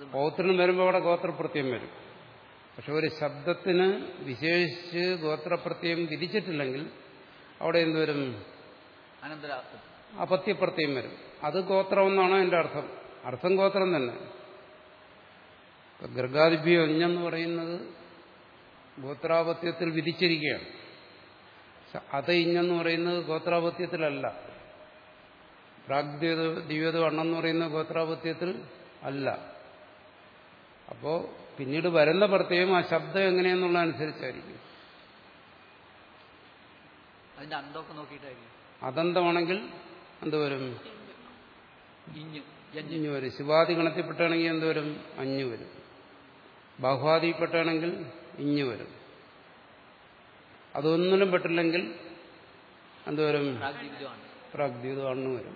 പൗത്രനും വരുമ്പോൾ അവിടെ ഗോത്രപ്രത്യം വരും പക്ഷെ ഒരു ശബ്ദത്തിന് വിശേഷിച്ച് ഗോത്രപ്രത്യം വിധിച്ചിട്ടില്ലെങ്കിൽ അവിടെ എന്തുവരും അനന്തര അപത്യപ്രത്യം വരും അത് ഗോത്രം എന്നാണ് എൻ്റെ അർത്ഥം അർത്ഥം ഗോത്രം തന്നെ ഇപ്പൊ ഗർഗാദിഭ്യോ ഇഞ്ഞെന്ന് പറയുന്നത് ഗോത്രാപത്യത്തിൽ വിധിച്ചിരിക്കുകയാണ് പക്ഷെ അത് ഇഞ്ഞെന്ന് പറയുന്നത് ഗോത്രാപത്യത്തിലല്ല പ്രാഗ്ദ്വത ദിവ്യത വണ്ണെന്ന് പറയുന്ന ഗോത്രാപത്യത്തിൽ അല്ല അപ്പോ പിന്നീട് വരുന്ന പ്രത്യേകം ആ ശബ്ദം എങ്ങനെയെന്നുള്ള അനുസരിച്ചായിരിക്കും അതിന്റെ അന്തമൊക്കെ നോക്കിയിട്ടായിരിക്കും അതന്തമാണെങ്കിൽ എന്തുവരും ഇഞ്ഞ് യഞ്ഞ് അഞ്ഞു വരും ശിവാദി ഗണത്തിൽപ്പെട്ടാണെങ്കിൽ എന്തുവരും അഞ്ഞു വരും ബാഹ്വാദിപ്പെട്ടാണെങ്കിൽ ഇഞ്ഞു വരും അതൊന്നിലും പെട്ടില്ലെങ്കിൽ എന്തുവരും പ്രാഗ്ദീപിതമാണ് പ്രാഗ്ദ്യൂത അണ്ണു വരും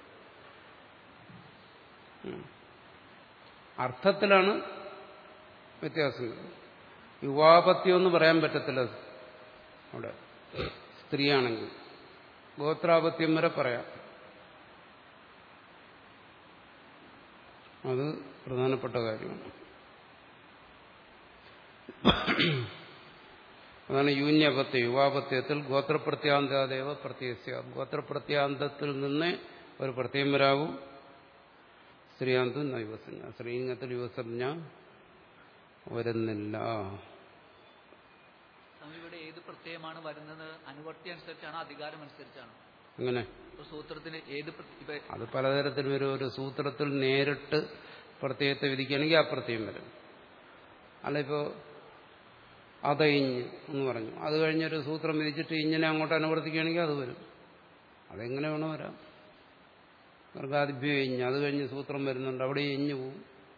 ഉം. അർത്ഥത്തിലാണ് വ്യത്യാസം യുവാപത്യം എന്ന് പറയാൻ പറ്റത്തില്ല അവിടെ സ്ത്രീയാണെങ്കിൽ ഗോത്രാപത്യം വരെ പറയാം അത് പ്രധാനപ്പെട്ട കാര്യമാണ് അതാണ് യൂന്യപത്യ യുവാപത്യത്തിൽ ഗോത്രപ്രത്യാന്താദേവ പ്രത്യസ്യ ഗോത്രപ്രത്യാന്തത്തിൽ നിന്ന് ഒരു പ്രത്യം വരാവൂ സ്ത്രീയാന്തം നൈവസഞ്ജ സ്ത്രീലിംഗത്തിൽ യുവസഞ്ജ വരുന്നില്ല സ്വാമി ഇവിടെ ഏത് പ്രത്യയമാണ് വരുന്നത് അനുവർത്തി അനുസരിച്ചാണോ അധികാരം അനുസരിച്ചാണോ അങ്ങനെ ഇപ്പൊ സൂത്രത്തിന് ഏത് പ്ര- ഇപ്പൊ അത് പലതരത്തിൽ വരും ഒരു സൂത്രത്തിൽ നേരിട്ട് പ്രത്യയത്തെ വിധിക്കുകയാണെങ്കിൽ ആ പ്രത്യയം വരും അല്ല ഇപ്പോൾ അതയിഞ്ഞ് എന്ന് പറഞ്ഞു അത് കഴിഞ്ഞൊരു സൂത്രം വിധിച്ചിട്ട് ഇങ്ങനെ അങ്ങോട്ട് അനുവർത്തിക്കുകയാണെങ്കിൽ അത് വരും അതെങ്ങനെ വേണോ വരാം ഗർഗാദിഭ്യം ഇഞ്ഞ് അത് കഴിഞ്ഞ് സൂത്രം വരുന്നുണ്ട് അവിടെ ഇഞ്ഞ് പോവും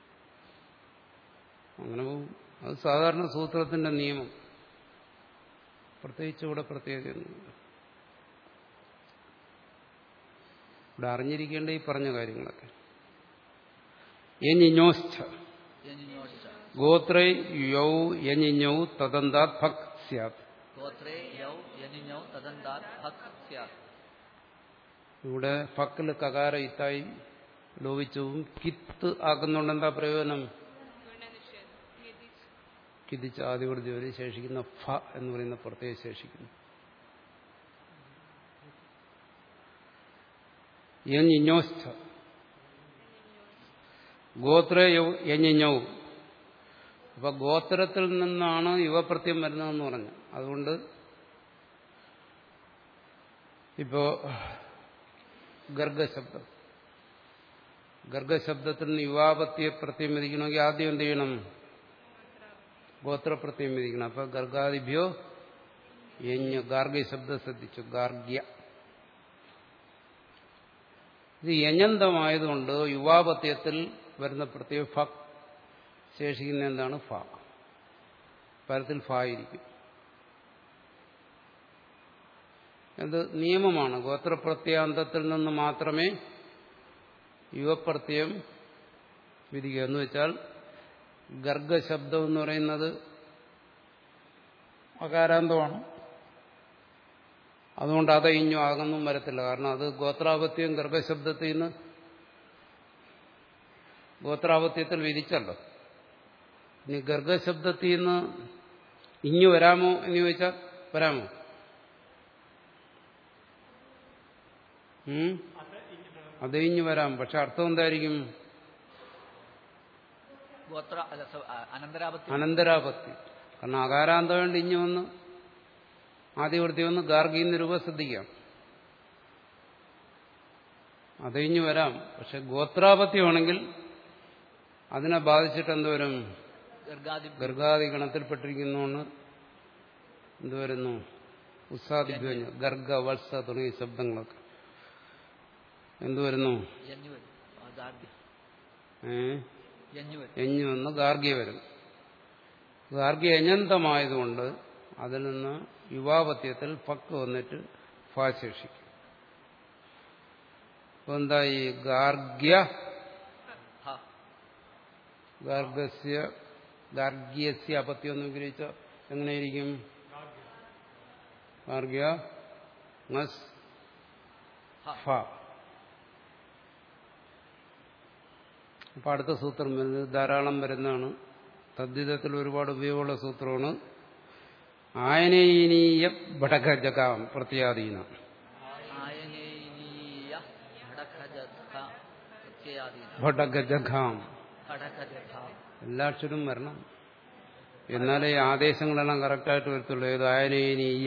അങ്ങനെ പോവും അത് സാധാരണ സൂത്രത്തിന്റെ നിയമം പ്രത്യേകിച്ച് ഇവിടെ പ്രത്യേകതയൊന്നുമില്ല ഇവിടെ അറിഞ്ഞിരിക്കേണ്ട ഈ പറഞ്ഞ കാര്യങ്ങളൊക്കെ യഞ്ഞിഞ്ഞോശ്ച യഞ്ഞിഞ്ഞോശ്ച ഗോത്രേ യൗ യഞ്ഞിഞ്ഞൗ തദന്താത് ഭക് സ്യാത് ഗോത്രേ യൗ യഞ്ഞിഞ്ഞൗ തദന്താത് ഹക് സ്യാത് ഇവിടെ ഫക്കില് കകാര ഇത്തായി ലോപിച്ചവും കിത്ത് ആക്കുന്നുണ്ട് എന്താ പ്രയോജനം കിതിച്ച് ആദിവൃത്തി വരെ ശേഷിക്കുന്ന ഫ എന്ന് പറയുന്ന പ്രത്യേകം ശേഷിക്കുന്നു യഞ്ഞിഞ്ഞോസ്ഥ ഗോത്രേ യൗ- യഞ്ഞിഞ്ഞൗ അപ്പൊ ഗോത്രത്തിൽ നിന്നാണ് യുവപ്രത്യം വരുന്നതെന്ന് പറഞ്ഞു അതുകൊണ്ട് ഇപ്പോ ഗർഗശബ്ദം ഗർഗശബ്ദത്തിൽ നിന്ന് യുവാപത്യെ പ്രത്യം വിധിക്കണമെങ്കിൽ ആദ്യം എന്ത് ചെയ്യണം ഗോത്രപ്രത്യം വിധിക്കണം അപ്പൊ ഗർഗാദിഭ്യോ യഞ്ഞ് ഗാർഗ്യ ശബ്ദം ശ്രദ്ധിച്ചു ഗാർഗ്യ ഇത് യഞ്ഞന്തമായതുകൊണ്ട് യുവാപത്യത്തിൽ വരുന്ന പ്രത്യേക ഫ ശേഷിക്കുന്ന എന്താണ് ഫ പരത്തിൽ ഫ ആയിരിക്കും ഇത് നിയമമാണ് ഗോത്രപ്രത്യാന്തത്തിൽ നിന്ന് മാത്രമേ യുവപ്രത്യയം വിധിക്കുക എന്ന് വെച്ചാൽ ഗർഗശബ്ദം എന്ന് പറയുന്നത് അകാരാന്തമാണ് അതുകൊണ്ട് അത് ഇഞ്ഞു ആകുന്നും വരത്തില്ല കാരണം അത് ഗോത്രാപത്യം ഗർഗശബ്ദത്തിൽ നിന്ന് ഗോത്രാപത്യത്തിൽ വിധിച്ചല്ലോ ഇനി ഗർഗശബ്ദത്തിൽ നിന്ന് ഇഞ്ഞു വരാമോ എന്ന് ചോദിച്ചാൽ വരാമോ ഉം? അത് ഇഞ്ഞു വരാം പക്ഷെ അർത്ഥം എന്തായിരിക്കും ഗോത്ര അല്ല സ- ആ, അനന്തരാപത്തി അനന്തരാപത്തി കാരണം അകാരാന്തം വേണ്ടി ഇഞ്ഞു വന്ന് ആദ്യവൃത്തി വന്ന് ഗാർഗീന്ന് രൂപ ശ്രദ്ധിക്കാം അത് ഇഞ്ഞു വരാം പക്ഷെ ഗോത്രാപത്യമാണെങ്കിൽ അതിനെ ബാധിച്ചിട്ട് എന്തുവരും ഗർഗാദി ഗർഗാദി ഗണത്തിൽപ്പെട്ടിരിക്കുന്നതുകൊണ്ട് എന്തുവരുന്നു ഉത്സാദിഭ്യഞ്ഞു ഗർഗ വത്സ തുടങ്ങിയ ശബ്ദങ്ങളൊക്കെ എന്തുവരുന്നു യഞ്ഞു വരും ആ, ഗാർഗ്യ ഏ യഞ്ഞു വരും എഞ്ഞു വന്ന് ഗാർഗ്യ വരും ഗാർഗ്യ അനന്തമായതുകൊണ്ട് അതിൽ നിന്ന് യുവാപത്യത്തിൽ പക്ക് വന്നിട്ട് ഫ ശേഷിക്കും അപ്പൊ എന്തായി ഗാർഗ്യ ഹ ഗാർഗസ്യ ഗാർഗ്യസ്യ അപത്യം എന്ന് വിഗ്രഹിച്ച എങ്ങനെയിരിക്കും ഗാർഗ്യ ngസ് ഹ ഫ അപ്പം അടുത്ത സൂത്രം വരുന്നത് ധാരാളം വരുന്നതാണ് തദ്ധിതത്തിൽ ഒരുപാട് ഉപയോഗമുള്ള സൂത്രമാണ് ആയനീയ ഭടകജകാം പ്രത്യാധീന ആയനേനീയ ഘടകജഘ പ്രത്യയാദീന ഭടകജഘാം ഘടകജഘ എല്ലാ അക്ഷരവും വരണം എന്നാലേ ഈ ആദേശങ്ങളെല്ലാം കറക്റ്റായിട്ട് വരത്തുള്ളൂ ഏത് ആയനീയ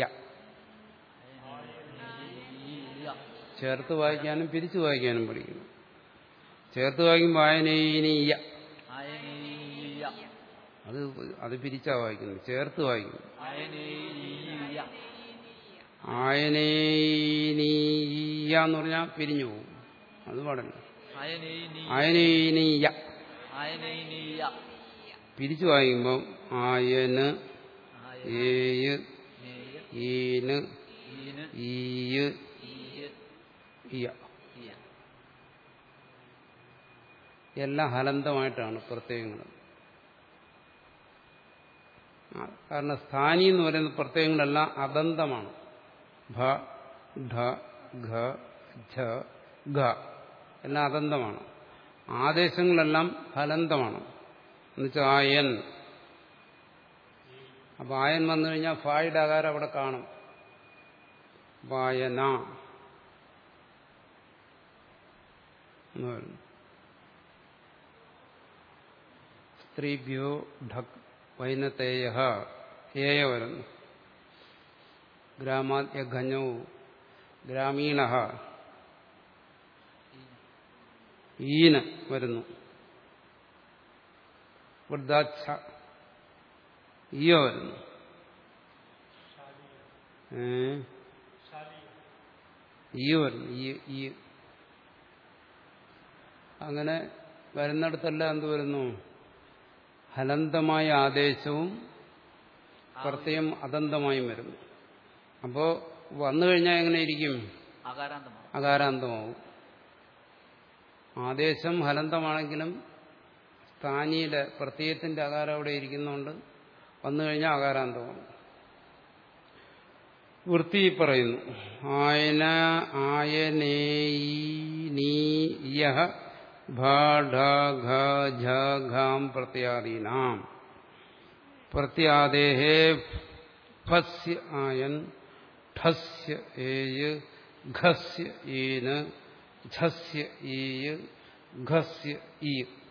ആയനീയ ചേർത്ത് വായിക്കാനും പിരിച്ചു വായിക്കാനും പഠിക്കുന്നു ചേർത്ത് വായിക്കുമ്പോൾ ആയനീയ ആയനീയ അത് അത് പിരിച്ചാ വായിക്കുന്നത് ചേർത്ത് വായിക്കുന്നു ആയനീയ ആയനീയ എന്ന് പറഞ്ഞാൽ പിരിഞ്ഞു പോകും അത് പാടില്ല ആയനീയ ആയനീയ ആയനീയ പിരിച്ചു വായിക്കുമ്പം ആയന് ആയ ഏയ് നേയ ഈന് ഈന് ഈയ് ഈയ ഇയ ഇയ എല്ലാം ഹലന്തമായിട്ടാണ് പ്രത്യയങ്ങൾ ആ, കാരണം സ്ഥാനി എന്ന് പറയുന്ന പ്രത്യയങ്ങളെല്ലാം അദന്തമാണ് ഭ ഢ ഘ ഝ ഘ എല്ലാം അദന്തമാണ് ആദേശങ്ങളെല്ലാം ഹലന്തമാണ് എന്നുവെച്ചാൽ ആയൻ അപ്പൊ ആയൻ വന്നു കഴിഞ്ഞാൽ ഫായുടെ ആകാരം അവിടെ കാണും വായന എന്ന് പറയുന്നു സ്ത്രീഭ്യോ ഢക് വൈനതേയ ഏയ വരുന്നു ഗ്രാമാദ്യഘഞ്ഞോ ഗ്രാമീണ ഈന് വരുന്നു വൃദ്ധാച്ഛ ഈയോ വരുന്നു ഏ ഈ വരുന്നു ഈ ഈ അങ്ങനെ വരുന്നിടത്തെല്ലാം എന്ത് വരുന്നു ഹലന്തമായ ആദേശവും പ്രത്യയം അദന്തമായും വരുന്നു അപ്പോൾ വന്നു കഴിഞ്ഞാൽ എങ്ങനെ ഇരിക്കും അകാരാന്തമാണ് അകാരാന്തമാവും ആദേശം ഹലന്തമാണെങ്കിലും സ്ഥാനിയുടെ പ്രത്യയത്തിന്റെ അകാരം അവിടെ ഇരിക്കുന്നതുകൊണ്ട് വന്നു കഴിഞ്ഞാൽ അകാരാന്തമാണ് വൃത്തി പറയുന്നു ആയന ആയനേയ ഭാം പ്രത്യാദീനാം പ്രത്യാദേഹേ ഫസ്യ ആയൻ ഠസ്യ ഏയ് ഘസ്യ ഈന് ഝസ്യ ഈയ് ഘസ്യ ഈ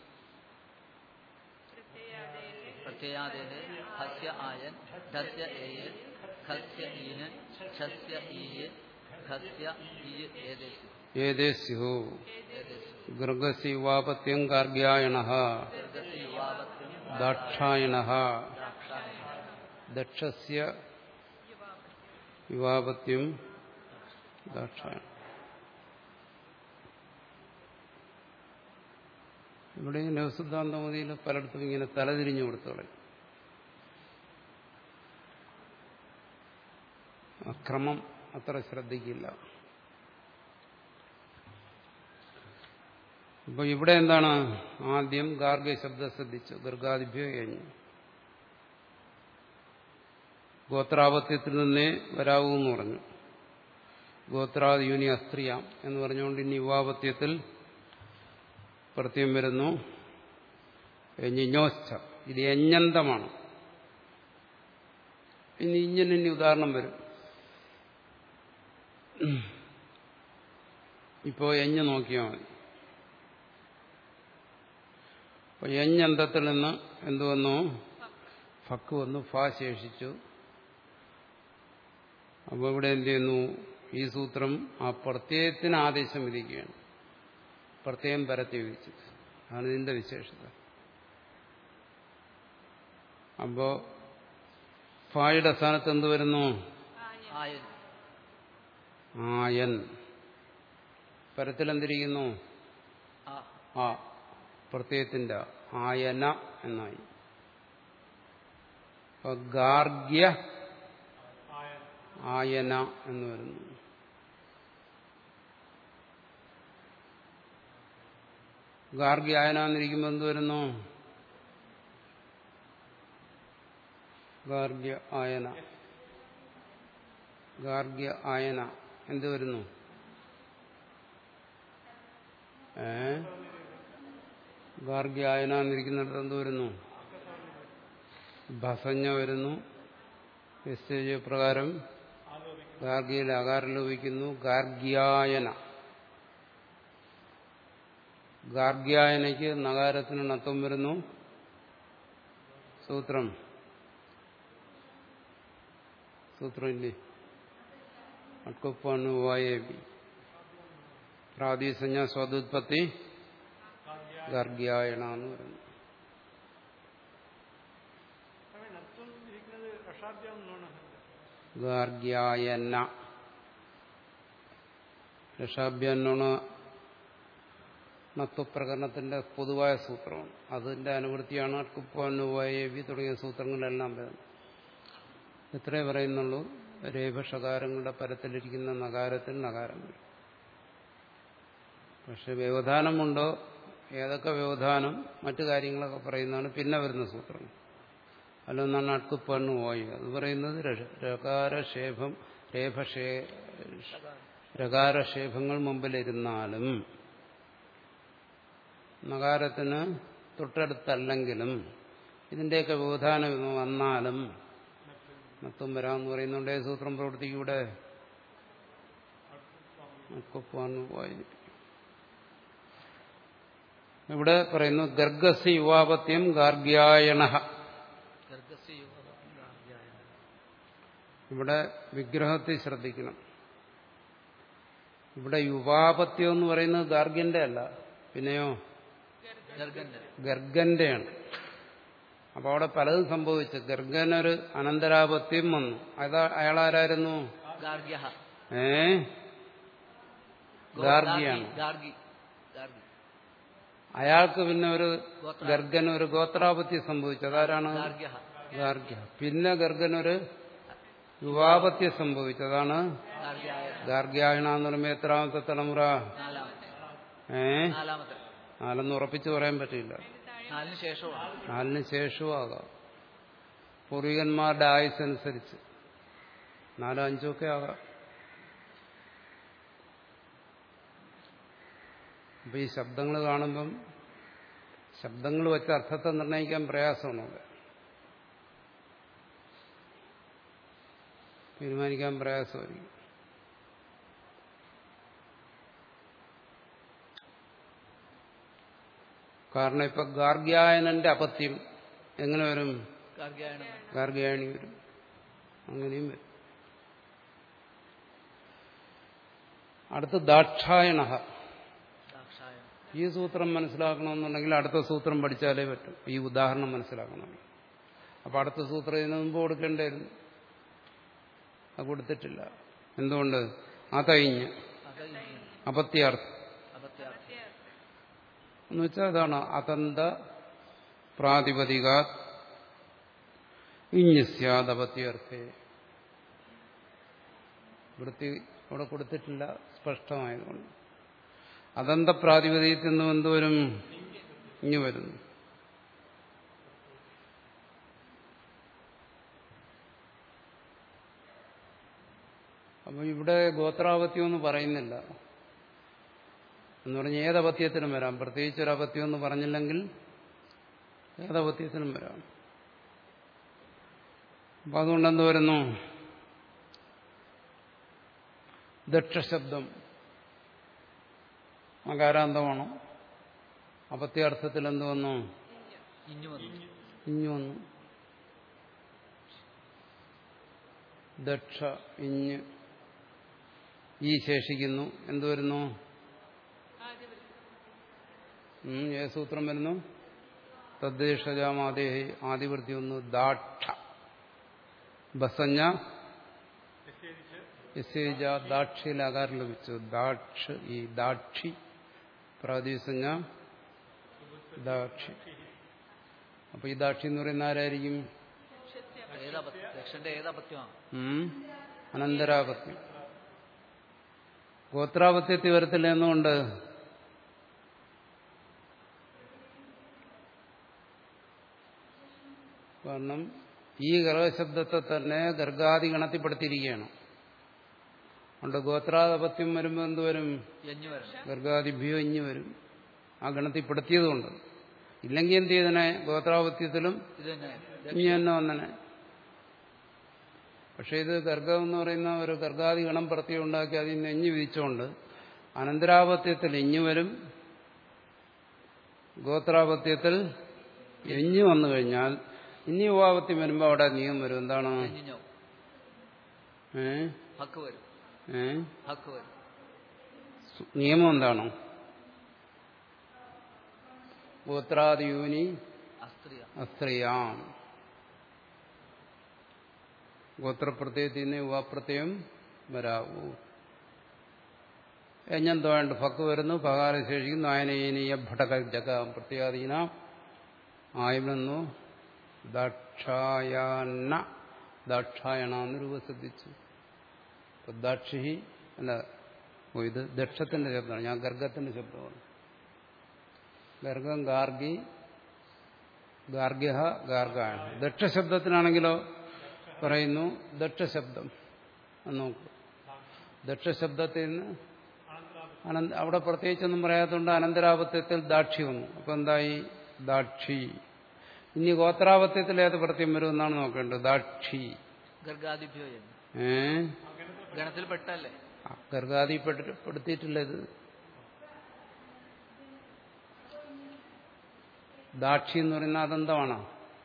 പ്രത്യയാദേഹേ ഹസ്യ ആയൻ ധസ്യ ഏയ് ഖസ്യ ഈന് ഛസ്യ ഈയ് ഖസ്യ ഈയ് ഏതേഷു ഏതേ സ്യു ഏതേഷു ഗർഗസി വാപത്യം ഗാർഗ്യായണ ദീർഘസ്യ യുവാവത്യം ദാക്ഷായണ ദാക്ഷായണ ദക്ഷസ്യ യുവാപത്യം ദാക്ഷായണ ഇവിടെ നവസിദ്ധാന്തമതിയിൽ പലയിടത്തും ഇങ്ങനെ തലതിരിഞ്ഞു കൊടുത്തോളെ ആ ക്രമം അത്ര ശ്രദ്ധിക്കില്ല അപ്പൊ ഇവിടെ എന്താണ് ആദ്യം ഗാർഗ്യ ശബ്ദം ശ്രദ്ധിച്ചു ഗർഗാദിഭ്യോ കഴിഞ്ഞു ഗോത്രാപത്യത്തിൽ നിന്നേ വരാവൂ എന്ന് പറഞ്ഞു ഗോത്രാദിയൂനി അസ്ത്രീയാം എന്ന് പറഞ്ഞുകൊണ്ട് ഇനി യുവാപത്യത്തിൽ പ്രത്യം വരുന്നു എഞ്ഞിഞ്ഞോശ്ച ഇത് എഞ്ഞന്തമാണ് ഇനി ഇങ്ങനെ ഇനി ഉദാഹരണം വരും ഇപ്പോ എഞ്ഞ് നോക്കിയാൽ മതി അപ്പൊ എഞ്ഞന്തത്തിൽ നിന്ന് എന്ത് വന്നു ഫക്ക് വന്നു ഫ ശേഷിച്ചു അപ്പോൾ ഇവിടെ എന്ത് ചെയ്യുന്നു ഈ സൂത്രം ആ പ്രത്യയത്തിന് ആദേശം വിധിക്കുകയാണ് പ്രത്യയം പരത്തി വിധിച്ചു അതാണ് ഇതിന്റെ വിശേഷത അപ്പോ ഫായുടെ സ്ഥാനത്ത് എന്ത് വരുന്നു ആയൻ ആയൻ പരത്തിലെന്തിരിക്കുന്നു ആ ആ പ്രത്യയത്തിന്റെ ആയന എന്നായി അപ്പൊ ഗാർഗ്യ ആയന എന്ന് വരുന്നു ഗാർഗ്യ ആയന എന്നിരിക്കുമ്പോൾ എന്ത് വരുന്നു ഗാർഗ്യ ആയന ഗാർഗ്യ ആയന എന്ത് വരുന്നു ഏ ഗാർഗ്യായന എന്നിരിക്കുന്നിടത്ത് എന്ത് വരുന്നു ഭസഞ്ഞ വരുന്നു നിശ്ചയ പ്രകാരം ഗാർഗിയിൽ അകാരം ലോപിക്കുന്നു ഗാർഗ്യായന ഗാർഗ്യായനയ്ക്ക് നഗാരത്തിന് നത്വം വരുന്നു സൂത്രം സൂത്രം ഇല്ലേ അട്കൊപ്പാനുവായേബി പ്രാദേശിക സ്വാദുത്പത്തി ഗാർഗ്യായണ എന്ന് പറയുന്നു സ്വാമി നത്വം ഇരിക്കുന്നത് രക്ഷാഭ്യാം എന്നാണ് ഗാർഗ്യായന രക്ഷാഭ്യാനോണ് നത്വപ്രകരണത്തിന്റെ പൊതുവായ സൂത്രമാണ് അതിന്റെ അനുവൃത്തിയാണ് അട്കുപ്പാനുവായേബി തുടങ്ങിയ സൂത്രങ്ങളെല്ലാം വരുന്നത് ഇത്രേ പറയുന്നുള്ളൂ രേഖഷകാരങ്ങളുടെ പരത്തിലിരിക്കുന്ന നഗാരത്തിൽ നഗാരം വരും പക്ഷെ വ്യവധാനമുണ്ടോ ഏതൊക്കെ വ്യവധാനം മറ്റു കാര്യങ്ങളൊക്കെ പറയുന്നതാണ് പിന്നെ വരുന്ന സൂത്രം അല്ലൊന്നാണ് അടുക്കുപ്പണ്ണു പോയി അത് പറയുന്നത് രകാരക്ഷേപം രേഖഷേ രകാരക്ഷേപങ്ങൾ മുമ്പിലിരുന്നാലും നഗാരത്തിന് തൊട്ടടുത്തല്ലെങ്കിലും ഇതിന്റെയൊക്കെ വ്യവധാനം വന്നാലും മൊത്തം വരാമെന്ന് പറയുന്നുണ്ട് ഏത് സൂത്രം പ്രവർത്തിക്കൂടെ അടുക്കുപ്പാന്ന് പോയി ഇവിടെ പറയുന്നു ഗർഗസ് യുവാപത്യം ഗാർഗ്യായണ ഗർഗസ്യ യുവ- ഗാർഗ്യായന. ഇവിടെ വിഗ്രഹത്തിൽ ശ്രദ്ധിക്കണം ഇവിടെ യുവാപത്യം എന്ന് പറയുന്നത് ഗാർഗ്യന്റെ അല്ല പിന്നെയോ ഗർഗന്റെ ഗർഗന്റെയാണ് അപ്പൊ അവിടെ പലതും സംഭവിച്ചു ഗർഗനൊരു അനന്തരാപത്യം വന്നു അതാ അയാൾ ആരായിരുന്നു ഗാർഗ്യ ഏ ഗാർഗിയാണ് ഗാർഗി ഗാർഗി അയാൾക്ക് പിന്നെ ഒരു ഗോത്ര ഗർഗന് ഒരു ഗോത്രാപത്യം സംഭവിച്ചു അതാരാണ് ഗാർഗ്യ ഗാർഗ്യ പിന്നെ ഗർഗനൊരു യുവാപത്യം സംഭവിച്ചു അതാണ് ഗാർഗ്യായ ഗാർഗ്യായണ എന്ന് പറയുമ്പോൾ എത്രാമത്തെ തലമുറ നാലാമത്തെ ഏ നാലാമത്തെ നാലെന്ന് ഉറപ്പിച്ചു പറയാൻ പറ്റില്ല നാലിന് ശേഷമാണ് നാലിന് ശേഷവും ആകാം പൂർവികന്മാരുടെ ആയുസ് അനുസരിച്ച് നാലോ അഞ്ചോ ഒക്കെ ആകാം അപ്പൊ ഈ ശബ്ദങ്ങൾ കാണുമ്പം ശബ്ദങ്ങൾ വെച്ച അർത്ഥത്തെ നിർണ്ണയിക്കാൻ പ്രയാസമാണ് അവിടെ തീരുമാനിക്കാൻ പ്രയാസമായിരിക്കും കാരണം ഇപ്പൊ ഗാർഗ്യായനന്റെ അപത്യം എങ്ങനെ വരും ഗാർഗ്യായനം ഗാർഗ്യായണി വരും അങ്ങനെയും വരും അടുത്ത് ദാക്ഷായണ ദാക്ഷായനം ഈ സൂത്രം മനസ്സിലാക്കണമെന്നുണ്ടെങ്കിൽ അടുത്ത സൂത്രം പഠിച്ചാലേ പറ്റും ഈ ഉദാഹരണം മനസ്സിലാക്കണം അപ്പൊ അടുത്ത സൂത്രം ഇതിനു മുമ്പ് കൊടുക്കേണ്ടായിരുന്നു അത് കൊടുത്തിട്ടില്ല എന്തുകൊണ്ട് അതയിഞ്ഞ് അത് ഇനി അപത്യാർത്ഥം അപത്യാർത്ഥം എന്ന് വെച്ചാൽ അതാണ് അതന്ത പ്രാതിപതിക ഇഞ്ഞസ്യാദപത്യർത്ഥേ വൃത്തി അവിടെ കൊടുത്തിട്ടില്ല സ്പഷ്ടമായതുകൊണ്ട് അതന്ത പ്രാതിപതികത്തിൽ നിന്ന് എന്തുവരും ഇഞ്ഞു വരുന്നു അപ്പൊ ഇവിടെ ഗോത്രാപത്യം എന്ന് പറയുന്നില്ല എന്ന് പറഞ്ഞ് ഏതപത്യത്തിനും വരാം പ്രത്യേകിച്ച് ഒരു അപത്യം എന്ന് പറഞ്ഞില്ലെങ്കിൽ ഏതപത്യത്തിനും വരാം അപ്പൊ അതുകൊണ്ട് എന്ത് വരുന്നു ദക്ഷശബ്ദം അകാരാന്തമാണ് അപത്യാർത്ഥത്തിൽ എന്ത് വന്നു ഇഞ്ഞു വന്നു ഇഞ്ഞു വന്നു ദക്ഷ ഇഞ്ഞ് ഈ ശേഷിക്കുന്നു എന്ത് വരുന്നു ഉം, ഏത് സൂത്രം വരുന്നു തദ്ദേശജാമാദേഹി ആദിവൃത്തി ഒന്ന് ദാക്ഷ ബസഞ്ഞ യസേജ ദാക്ഷിയിൽ ആകാരം ലഭിച്ചു ദാക്ഷ ഈ ദാക്ഷി പ്രാദേശിക ദാക്ഷി അപ്പൊ ഈ ദാക്ഷി എന്ന് പറയുന്ന ആരായിരിക്കും ഏതപത്യം ദക്ഷന്റെ ഏതപത്യമാണ് ഉം? അനന്തരാപത്യം ഗോത്രാപത്യത്തിൽ വരത്തില്ല എന്നുകൊണ്ട് കാരണം ഈ ഗർഭശബ്ദത്തെ തന്നെ ഗർഗാദി ഗണത്തിൽപ്പെടുത്തിയിരിക്കുകയാണ് അതുകൊണ്ട് ഗോത്രാപത്യം വരുമ്പോൾ എന്ത് വരും എഞ്ഞു വരണം ഗർഗാദിഭ്യോ ഇഞ്ഞു വരും ആ ഗണത്തിൽപ്പെടുത്തിയതുകൊണ്ട് ഇല്ലെങ്കിൽ എന്ത് ചെയ്തനെ ഗോത്രാപത്യത്തിലും ഇത് തന്നെ ഇനി തന്നെ വന്നനെ പക്ഷെ ഇത് ഗർഗം എന്ന് പറയുന്ന ഒരു ഗർഗാദി ഗണം പ്രത്യേകം ഉണ്ടാക്കി അതിൽ നിന്ന് എഞ്ഞു വിധിച്ചുകൊണ്ട് അനന്തരാപത്യത്തിൽ ഇഞ്ഞു വരും ഗോത്രാപത്യത്തിൽ എഞ്ഞു വന്നു കഴിഞ്ഞാൽ ഇനി ഉപാപത്യം വരുമ്പോൾ അവിടെ നിയമം വരും എന്താണ് എഞ്ഞിഞ്ഞോ ഏ ഹക്ക് വരും ഏ ഹക്ക് വരും നിയമം എന്താണോ ഗോത്രാദിയൂനി അസ്ത്രീയ അസ്ത്രീയാം ഗോത്രപ്രത്യയത്തിൽ നിന്ന് ഉപാപ്രത്യയം വരാവൂ യജ്ഞം വേണ്ട ഭക്ക് വരുന്നു പകാരം ശേഷിക്കുന്നു ആയനീയ ഭടക ജഗ പ്രത്യാധീന ആയമെന്നു ദാക്ഷായണ ദാക്ഷായണ എന്ന് രൂപ ശ്രദ്ധിച്ചു അപ്പൊ ദാക്ഷി അല്ല ഓ ഇത് ദക്ഷത്തിന്റെ ശബ്ദമാണ് ഞാൻ ഗർഗത്തിന്റെ ശബ്ദമാണ് ഗർഗം ഗാർഗി ഗാർഗ്യ ഗാർഗായണ ദക്ഷശബ്ദത്തിനാണെങ്കിലോ പറയുന്നു ദക്ഷശബ്ദം എന്ന് നോക്കൂ ദക്ഷശബ്ദത്തിൽ നിന്ന് അനന്ത അവിടെ പ്രത്യേകിച്ചൊന്നും പറയാത്തതുകൊണ്ട് അനന്തരാപത്യത്തിൽ ദാക്ഷി വന്നു അപ്പൊ എന്തായി ദാക്ഷി ഇനി ഗോത്രാപത്യത്തിൽ ഏത് പ്രത്യം വരും എന്നാണ് നോക്കേണ്ടത് ദാക്ഷി ഗർഗാദിഭ്യോ എന്ന് ഏ ഗണത്തിൽ പെട്ടല്ലേ ഗർഗാദി പെടുത്തിയിട്ടില്ല ഇത് ദാക്ഷി എന്ന് പറയുന്ന അദന്തമാണ്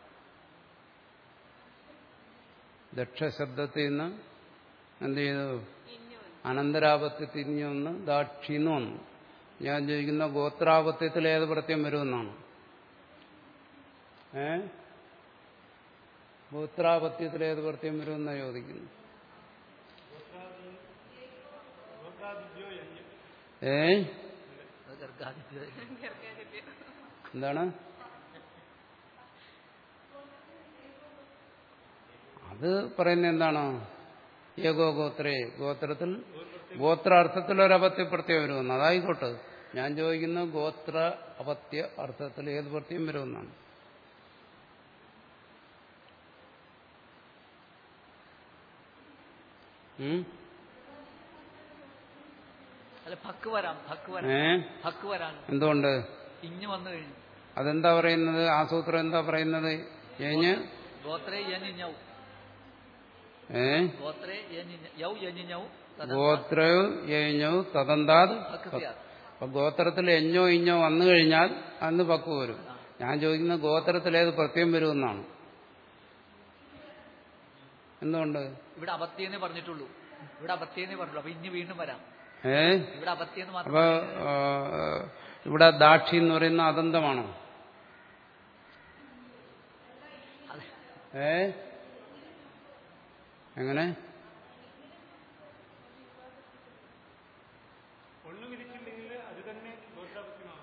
ദക്ഷശബ്ദത്തിൽ നിന്ന് എന്ത് ചെയ്തു അനന്തരാപത്യത്തിൽ നിന്ന് ദാക്ഷി എന്ന് വന്നു ഞാൻ ചോദിക്കുന്ന ഗോത്രാപത്യത്തിൽ ഏത് പ്രത്യം വരുമെന്നാണ് ഏ ഗോത്രാപത്യത്തിൽ ഏത് പ്രത്യം വരുമെന്നാണ് ചോദിക്കുന്നു ഏ അത് ഗർഗാദിഭ്യോ എന്താണ് അത് പറയുന്നത് എന്താണ് ഏകോ ഗോത്രേ ഗോത്രത്തിൽ ഗോത്രാർത്ഥത്തിൽ ഒരു അപത്യ പ്രത്യം വരുമെന്ന് അതായിക്കോട്ടെ ഞാൻ ചോദിക്കുന്ന ഗോത്ര അപത്യ അർത്ഥത്തിൽ ഏത് പ്രത്യം വരുമെന്നാണ് ഉം? അല്ല ഭക്ക് വരാം ഭക്ക് വരാം ഏ ഭക്ക് വരാം എന്തുകൊണ്ട് ഇഞ്ഞു വന്നു കഴിഞ്ഞു അതെന്താ പറയുന്നത് ആ സൂത്രം എന്താ പറയുന്നത് ഏഞ്ഞ് ഗോത്രേ യഞ്ഞിഞ്ഞൗ ഏ ഗോത്രേ യഞ്ഞിഞ്ഞ- യൗ യഞ്ഞിഞ്ഞൗ ഗോത്രയോ ഏഞ്ഞോ തദന്താത് ഭക്ക് സ്യാത് അപ്പൊ ഗോത്രത്തിൽ എഞ്ഞോ ഇഞ്ഞോ വന്നു കഴിഞ്ഞാൽ അന്ന് പക്വ വരും ഞാൻ ചോദിക്കുന്ന ഗോത്രത്തിൽ ഏത് പ്രത്യം വരുമെന്നാണ് എന്തുകൊണ്ട് ഇവിടെ അപത്യന്നേ പറഞ്ഞിട്ടുള്ളൂ ഇവിടെ അപത്യന്നേ പറഞ്ഞുള്ളൂ അപ്പൊ ഇനി വീണ്ടും വരാം ഏ ഇവിടെ അപത്യന്ന് മാത്രം അപ്പൊ ആ, ഇവിടെ ദാക്ഷി എന്ന് പറയുന്ന അതന്തമാണോ അതെ. ഏ എങ്ങനെ ഒണ്ണു വിരിച്ചില്ലെങ്കിൽ അത് തന്നെ ദോഷാപത്യമാണ്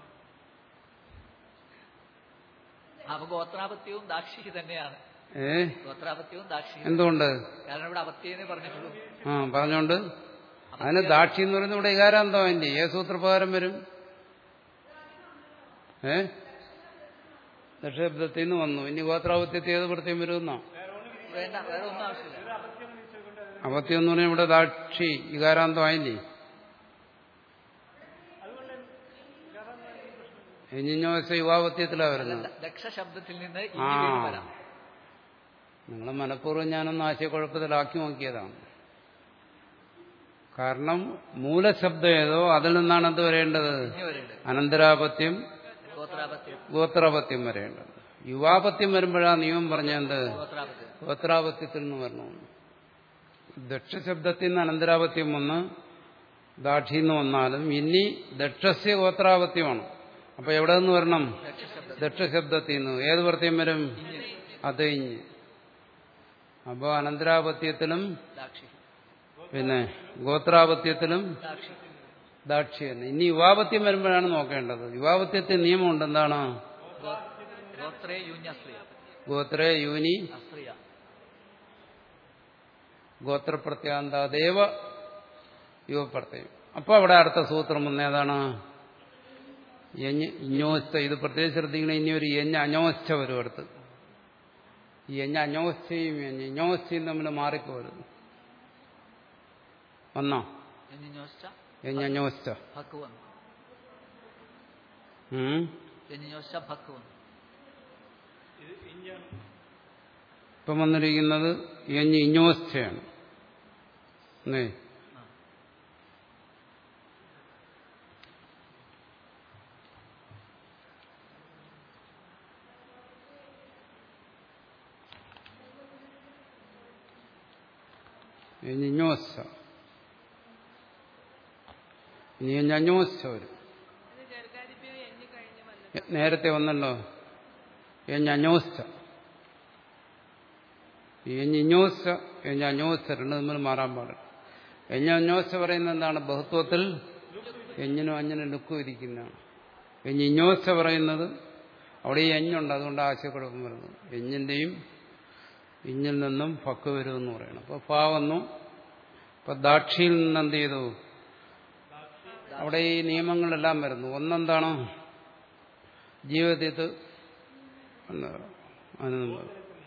അപ്പൊ ഗോത്രാപത്യവും ദാക്ഷി തന്നെയാണ് ഏ ഗോത്രാപത്യവും ദാക്ഷി എന്തുകൊണ്ട് കാരണം ഇവിടെ അപത്യന്നേ പറഞ്ഞിട്ടുള്ളൂ ആ പറഞ്ഞോണ്ട് അതിന് ദാക്ഷി എന്ന് പറയുന്നത് ഇവിടെ ഇകാരാന്തം അതിന്റെ ഏ സൂത്രപ്രകാരം വരും ഏ ദക്ഷബ്ദത്തിൽ നിന്ന് വന്നു ഇനി ഗോത്രാപത്യത്തിൽ ഏത് പ്രത്യം വരുമെന്നോ വേണ്ട വേറെ ഒന്നും ആവശ്യമില്ല അപത്യം എന്ന് പറഞ്ഞാൽ ഇവിടെ ദാക്ഷി ഇകാരാന്തം ആയില്ലേ എഞ്ഞിഞ്ഞോശ യുവാപത്യത്തിലാ വരുന്നത് ദ- ദക്ഷ ശബ്ദത്തിൽ നിന്ന് ആ ഇനി വീണ്ടും വരാം നിങ്ങൾ മനഃപൂർവ്വം ഞാനൊന്ന് ആശയക്കുഴപ്പത്തിലാക്കി നോക്കിയതാണ് കാരണം മൂലശബ്ദം ഏതോ അതിൽ നിന്നാണ് എന്ത് വരേണ്ടത് ഇനി വരേണ്ടത് അനന്തരാപത്യം ഗോത്രാപത്യം ഗോത്രാപത്യം വരേണ്ടത് യുവാപത്യം വരുമ്പോഴാണ് നിയമം പറഞ്ഞത് ഗോത്രാപത്യം ഗോത്രാപത്യത്തിൽ നിന്ന് വരണമെന്ന് ദക്ഷശബ്ദത്തിൽ നിന്ന് അനന്തരാപത്യം വന്ന് ദാക്ഷിന്ന് വന്നാലും ഇനി ദക്ഷസ്യ ഗോത്രാപത്യമാണ് അപ്പൊ എവിടെ നിന്ന് വരണം ദക്ഷശബ്ദം ദക്ഷശബ്ദത്തിൽ നിന്ന് ഏത് പ്രത്യം വരും അത് ഇഞ്ഞ് അപ്പോൾ അനന്തരാപത്യത്തിലും ദാക്ഷി പിന്നെ ഗോത്രാപത്യത്തിലും ദാക്ഷി ദാക്ഷി തന്നെ ഇനി യുവാപത്യം വരുമ്പോഴാണ് നോക്കേണ്ടത് യുവാപത്യത്തിൽ നിയമമുണ്ട് എന്താണ് ഗോ- ഗോത്രേ യൂന്യസ്ത്രീയ ഗോത്രേ യൂനി അസ്ത്രീയ ഗോത്രപ്രത്യാന്താദേവ യുവപ്രത്യം അപ്പൊ അവിടെ അടുത്ത സൂത്രം വന്നേതാണ് യഞ്ഞ് ഇഞ്ഞോസ്ഥ ഇത് പ്രത്യേകം ശ്രദ്ധിക്കണം ഇനി ഒരു യഞ്ഞ് അഞ്ഞോസ്ഥ വരും അടുത്ത് ഈ യഞ്ഞ് അഞ്ഞോസ്ഥയും യഞ്ഞ് ഇഞ്ഞോസ്ഥയും തമ്മിൽ മാറിപ്പോരുന്നു വന്നോ എന്നിഞ്ഞോശ്ച യഞ്ഞ് അഞ്ഞോസ്ഥ ഭക്ക് വന്നു ഉം എന്നിഞ്ഞോശ്ച ഭക്ക് വന്നു ഇപ്പം വന്നിരിക്കുന്നത് യഞ്ഞ് ഇഞ്ഞോസ്ഥയാണ് അല്ലേ ആ. യഞ്ഞ് ഇഞ്ഞോസ്ഥ ഇനി യഞ്ഞ് അഞ്ഞോസ്ഥ വരും ഇത് ഗർഗാദിപ്യം എണ്ണി കഴിഞ്ഞ് വന്നിട്ട് നേരത്തെ വന്നല്ലോ യഞ്ഞ് അഞ്ഞോസ്ഥ യഞ്ഞ് ഇഞ്ഞോസ്ഥ യഞ്ഞ് അഞ്ഞോസ്ഥ രണ്ട് തമ്മിൽ മാറാൻ പാടില്ല യഞ്ഞ് അഞ്ഞോസ്ഥ പറയുന്നത് എന്താണ് ബഹുത്വത്തിൽ എഞ്ഞിനും അഞ്ഞിനും ലുക്കും ഇരിക്കുന്നതാണ് യഞ്ഞ് ഇഞ്ഞോസ്ഥ പറയുന്നത് അവിടെ ഈ എഞ്ഞുണ്ട് അതുകൊണ്ട് ആശയക്കുഴപ്പം വരുന്നത് എഞ്ഞിന്റെയും ഇഞ്ഞിൽ നിന്നും ഫക്ക് വരുമെന്ന് പറയണം അപ്പോൾ ഫാ വന്നു അപ്പൊ ദാക്ഷിയിൽ നിന്ന് എന്ത് ചെയ്തു അവിടെ ഈ നിയമങ്ങളെല്ലാം വരുന്നു ഒന്നെന്താണോ ജീവിതത്തിൽ എന്താ അതിന് മുമ്പ്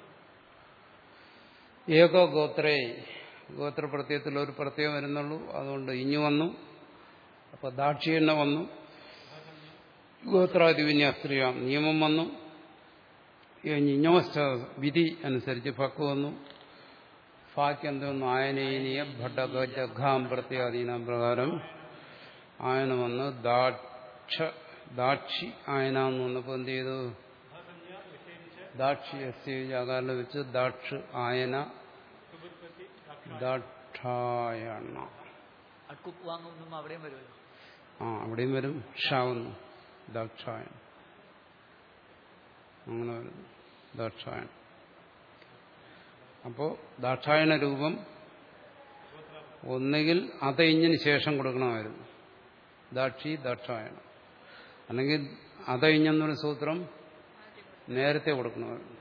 ഏകോ ഗോത്രേ ഗോത്രപ്രത്യയത്തിൽ ഒരു പ്രത്യയം വരുന്നുള്ളൂ അതുകൊണ്ട് ഇഞ്ഞു വന്നു അപ്പൊ ദാക്ഷിണ്യ വന്നു ഗോത്രാധിപന്യാസ്ത്രീയ നിയമം വന്നു ഇഞ്ഞോസ്റ്റ വിധി അനുസരിച്ച് ഫക്ക് വന്നു ഫാക്ക് എന്തോന്നു ആയനീയ ഭട്ടക ജഘാം പ്രത്യാധീനം പ്രകാരം ആയന വന്ന് ദാക്ഷ ദാക്ഷി ആയന എന്ന് വന്നപ്പോൾ എന്ത് ചെയ്തു ദാക്ഷി എസ് ജാകാരിൽ വെച്ച് ദാക്ഷ് ആയന ദാക്ഷായണ അട്കുപ്പ് വാങ്ങും അവിടെയും വരുമല്ലോ ആ അവിടെയും വരും ഷാവുന്നു ദാക്ഷായൻ അങ്ങനെ വരുന്നു ദാക്ഷായൻ അപ്പോ ദാക്ഷായണ രൂപം ഒന്നുകിൽ അതയിഞ്ഞിന് ശേഷം കൊടുക്കണമായിരുന്നു ദാക്ഷി ദാക്ഷായണം അല്ലെങ്കിൽ അതയിഞ്ഞെന്നൊരു സൂത്രം നേരത്തെ കൊടുക്കണമായിരുന്നു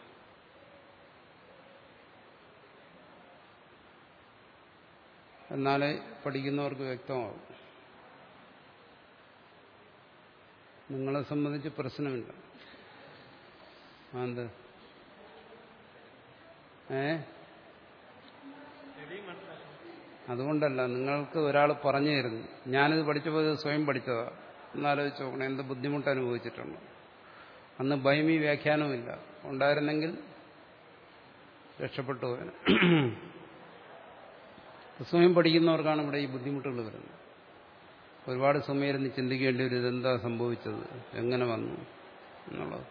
എന്നാലേ പഠിക്കുന്നവർക്ക് വ്യക്തമാകും നിങ്ങളെ സംബന്ധിച്ച് പ്രശ്നമില്ല ആ, എന്ത് ഏ അതുകൊണ്ടല്ല നിങ്ങൾക്ക് ഒരാൾ പറഞ്ഞു തരുന്നു ഞാനിത് പഠിച്ചപ്പോൾ ഇത് സ്വയം പഠിച്ചതാ എന്നാലോചിച്ച് നോക്കണം എന്ത് ബുദ്ധിമുട്ട് അനുഭവിച്ചിട്ടുണ്ട് അന്ന് ബൈമി വ്യാഖ്യാനവുമില്ല ഉണ്ടായിരുന്നെങ്കിൽ രക്ഷപ്പെട്ടു പോയത് സ്വയം പഠിക്കുന്നവർക്കാണ് ഇവിടെ ഈ ബുദ്ധിമുട്ടുകൾ വരുന്നത് ഒരുപാട് സമയം ഇരുന്ന് ചിന്തിക്കേണ്ടി വരും ഇതെന്താ സംഭവിച്ചത് എങ്ങനെ വന്നു എന്നുള്ളത്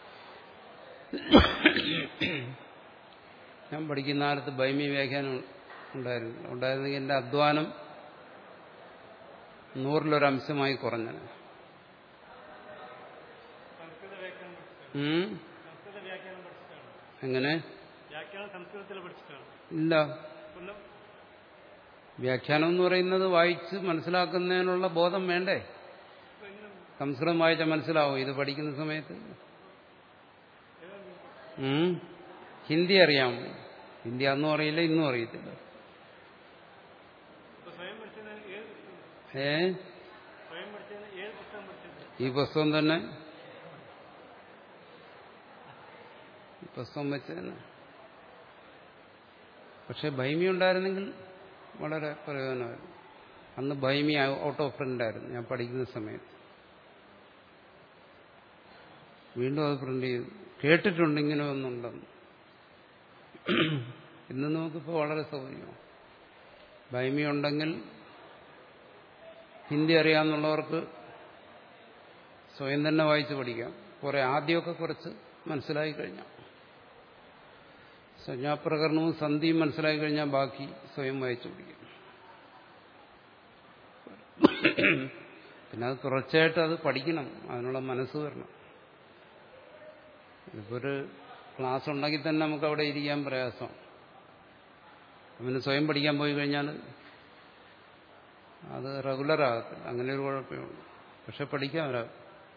ഞാൻ പഠിക്കുന്ന കാലത്ത് ബൈമി വ്യാഖ്യാനം ഉണ്ടായിരുന്നു ഉണ്ടായിരുന്നെങ്കിൽ എൻ്റെ അധ്വാനം നൂറിലൊരംശമായി കുറഞ്ഞത് സംസ്കൃത വ്യാഖ്യാനം പഠിച്ചിട്ടാണ് ഉം? സംസ്കൃത വ്യാഖ്യാനം പഠിച്ചിട്ടാണ് എങ്ങനെ വ്യാഖ്യാനം സംസ്കൃതത്തിൽ പഠിച്ചിട്ടാണ് ഇല്ല ഒന്നും വ്യാഖ്യാനം എന്ന് പറയുന്നത് വായിച്ച് മനസ്സിലാക്കുന്നതിനുള്ള ബോധം വേണ്ടേ സംസ്കൃതം വായിച്ചാൽ മനസ്സിലാവും ഇത് പഠിക്കുന്ന സമയത്ത് ഉം? ഹിന്ദി അറിയാമോ ഹിന്ദി അന്നും അറിയില്ല ഇന്നും അറിയത്തില്ല ഇപ്പൊ സ്വയം പഠിച്ചത് ഏത് പുസ്തകം? ഏ സ്വയം പഠിച്ചത് ഏത് പുസ്തകം പഠിച്ചത് ഈ പുസ്തകം തന്നെ ഈ പുസ്തകം വെച്ച് തന്നെ പക്ഷെ ഭൈമി ഉണ്ടായിരുന്നെങ്കിൽ വളരെ പ്രയോജനമായിരുന്നു അന്ന് ഭൈമി ഔട്ട് ഓഫ് പ്രിന്റ് ആയിരുന്നു ഞാൻ പഠിക്കുന്ന സമയത്ത് വീണ്ടും അത് പ്രിന്റ് ചെയ്തു കേട്ടിട്ടുണ്ട് ഇങ്ങനെ ഒന്നുണ്ടെന്ന് ഇന്ന് നമുക്കിപ്പോൾ വളരെ സൗകര്യമാണ് ഭൈമി ഉണ്ടെങ്കിൽ ഹിന്ദി അറിയാമെന്നുള്ളവർക്ക് സ്വയം തന്നെ വായിച്ച് പഠിക്കാം കുറെ ആദ്യമൊക്കെ കുറച്ച് മനസ്സിലായി കഴിഞ്ഞാൽ സംജ്ഞാപ്രകരണവും സന്ധിയും മനസ്സിലായി കഴിഞ്ഞാൽ ബാക്കി സ്വയം വായിച്ചു പഠിക്കും പിന്നെ അത് തുടർച്ചയായിട്ട് അത് പഠിക്കണം അതിനുള്ള മനസ്സ് വരണം ഇപ്പോൾ ഒരു ക്ലാസ് ഉണ്ടെങ്കിൽ തന്നെ നമുക്ക് അവിടെ ഇരിക്കാൻ പ്രയാസം അവന് സ്വയം പഠിക്കാൻ പോയി കഴിഞ്ഞാൽ അത് റെഗുലർ ആകത്തില്ല അങ്ങനെ ഒരു കുഴപ്പമേ ഉള്ളൂ പക്ഷെ പഠിക്കാൻ ഒരാൾ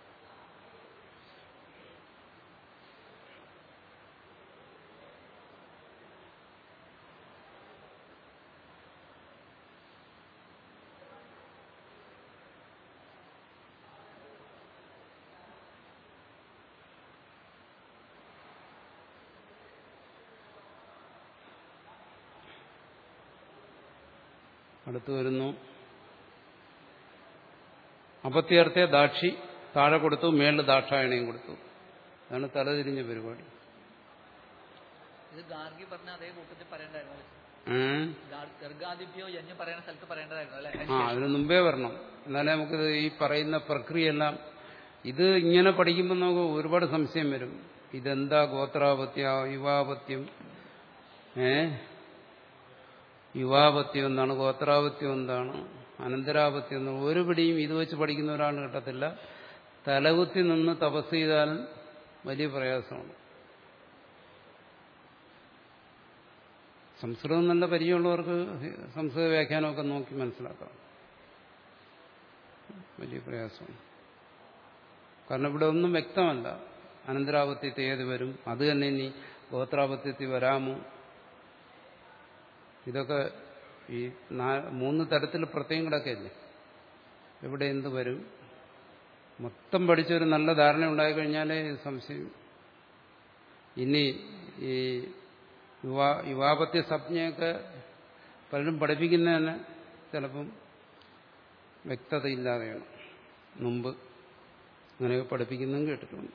അടുത്തു വരുന്നു അപത്യർത്ഥത്തെ ദാക്ഷി താഴെ കൊടുത്തു മേളിൽ ദാക്ഷായണയും കൊടുത്തു അതാണ് തലതിരിഞ്ഞ പരിപാടി ഇത് ഗാർഗി പറഞ്ഞ അതേ കൂട്ടത്തിൽ പറയേണ്ടായിരുന്നു അല്ലേ? ഉം. ഗാർ- ഗർഗാദിഭ്യോ യഞ്ഞ് പറയുന്ന സ്ഥലത്ത് പറയേണ്ടതായിരുന്നു അല്ലെ ആ അതിന് മുമ്പേ വരണം എന്നാലേ നമുക്ക് ഈ പറയുന്ന പ്രക്രിയയെല്ലാം ഇത് ഇങ്ങനെ പഠിക്കുമ്പോൾ നമുക്ക് ഒരുപാട് സംശയം വരും ഇതെന്താ ഗോത്രാപത്യ യുവാപത്യം ഏ യുവാപത്യം എന്താണ് ഗോത്രാപത്യം എന്താണ് അനന്തരാപത്യം എന്താണ് ഒരു പിടിയും ഇത് വെച്ച് പഠിക്കുന്ന ഒരാൾ കിട്ടത്തില്ല തലകുത്തി നിന്ന് തപസ് ചെയ്താലും വലിയ പ്രയാസമാണ് സംസ്കൃതം നല്ല പരിചയമുള്ളവർക്ക് സംസ്കൃത വ്യാഖ്യാനമൊക്കെ നോക്കി മനസ്സിലാക്കാം വലിയ പ്രയാസമാണ് കാരണം ഇവിടെ ഒന്നും വ്യക്തമല്ല അനന്തരാപത്യത്തിൽ ഏത് വരും അത് തന്നെ ഇനി ഗോത്രാപത്യത്തിൽ വരാമോ ഇതൊക്കെ ഈ നാ- മൂന്ന് തരത്തിൽ പ്രത്യേകം കിടക്കല്ലേ എവിടെ എന്ത് വരും മൊത്തം പഠിച്ചൊരു നല്ല ധാരണ ഉണ്ടായിക്കഴിഞ്ഞാലേ സംശയം ഇനി ഈ യുവാ യുവാപത്യ സംജ്ഞയൊക്കെ പലരും പഠിപ്പിക്കുന്നതന്നെ ചിലപ്പം വ്യക്തതയില്ലാതെയാണ് മുമ്പ് അങ്ങനെയൊക്കെ പഠിപ്പിക്കുന്നതും കേട്ടിട്ടുണ്ട്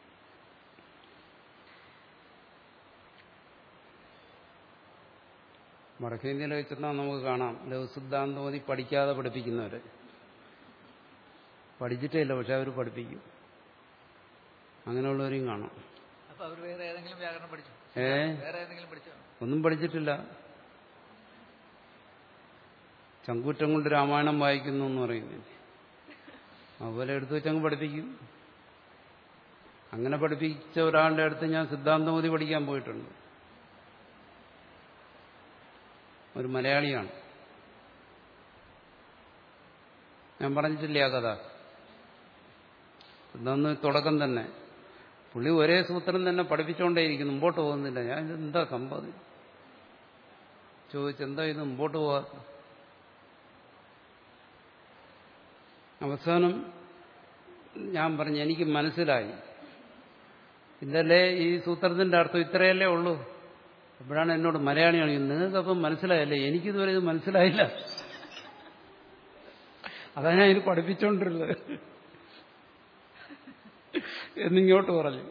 വടക്കേന്ത്യയിലൊക്കെ ചെന്നാൽ നമുക്ക് കാണാം ലഘുസിദ്ധാന്തമതി പഠിക്കാതെ പഠിപ്പിക്കുന്നവരെ പഠിച്ചിട്ടേ ഇല്ല പക്ഷെ അവർ പഠിപ്പിക്കും അങ്ങനെയുള്ളവരെയും കാണാം അപ്പൊ അവർ വേറെ ഏതെങ്കിലും വ്യാകരണം പഠിച്ചു ഏ വേറെ ഏതെങ്കിലും പഠിച്ചോ ഒന്നും പഠിച്ചിട്ടില്ല ചങ്കൂറ്റം കൊണ്ട് രാമായണം വായിക്കുന്നു എന്ന് പറയുന്നില്ല അതുപോലെ എടുത്തു വെച്ചങ്ങ് പഠിപ്പിക്കും അങ്ങനെ പഠിപ്പിച്ച ഒരാളുടെ അടുത്ത് ഞാൻ സിദ്ധാന്തമതി പഠിക്കാൻ പോയിട്ടുണ്ട് ഒരു മലയാളിയാണ് ഞാൻ പറഞ്ഞിട്ടില്ല ആ കഥ ഇതൊന്ന് തുടക്കം തന്നെ പുള്ളി ഒരേ സൂത്രം തന്നെ പഠിപ്പിച്ചുകൊണ്ടേയിരിക്കും മുമ്പോട്ട് പോകുന്നില്ല ഞാൻ ഇത് എന്താ സംഭവം ചോദിച്ചെന്താ ഇത് മുമ്പോട്ട് പോകാത്ത അവസാനം ഞാൻ പറഞ്ഞു എനിക്ക് മനസ്സിലായി ഇതല്ലേ ഈ സൂത്രത്തിന്റെ അർത്ഥം ഇത്രയല്ലേ ഉള്ളൂ അപ്പോഴാണ് എന്നോട് മലയാളിയാണ് നിങ്ങൾക്കപ്പം മനസ്സിലായല്ലേ എനിക്കിതുവരെ ഇത് മനസ്സിലായില്ല അതാ ഞാൻ ഇത് പഠിപ്പിച്ചോണ്ടിരുന്നത് എന്നിങ്ങോട്ട് പറഞ്ഞു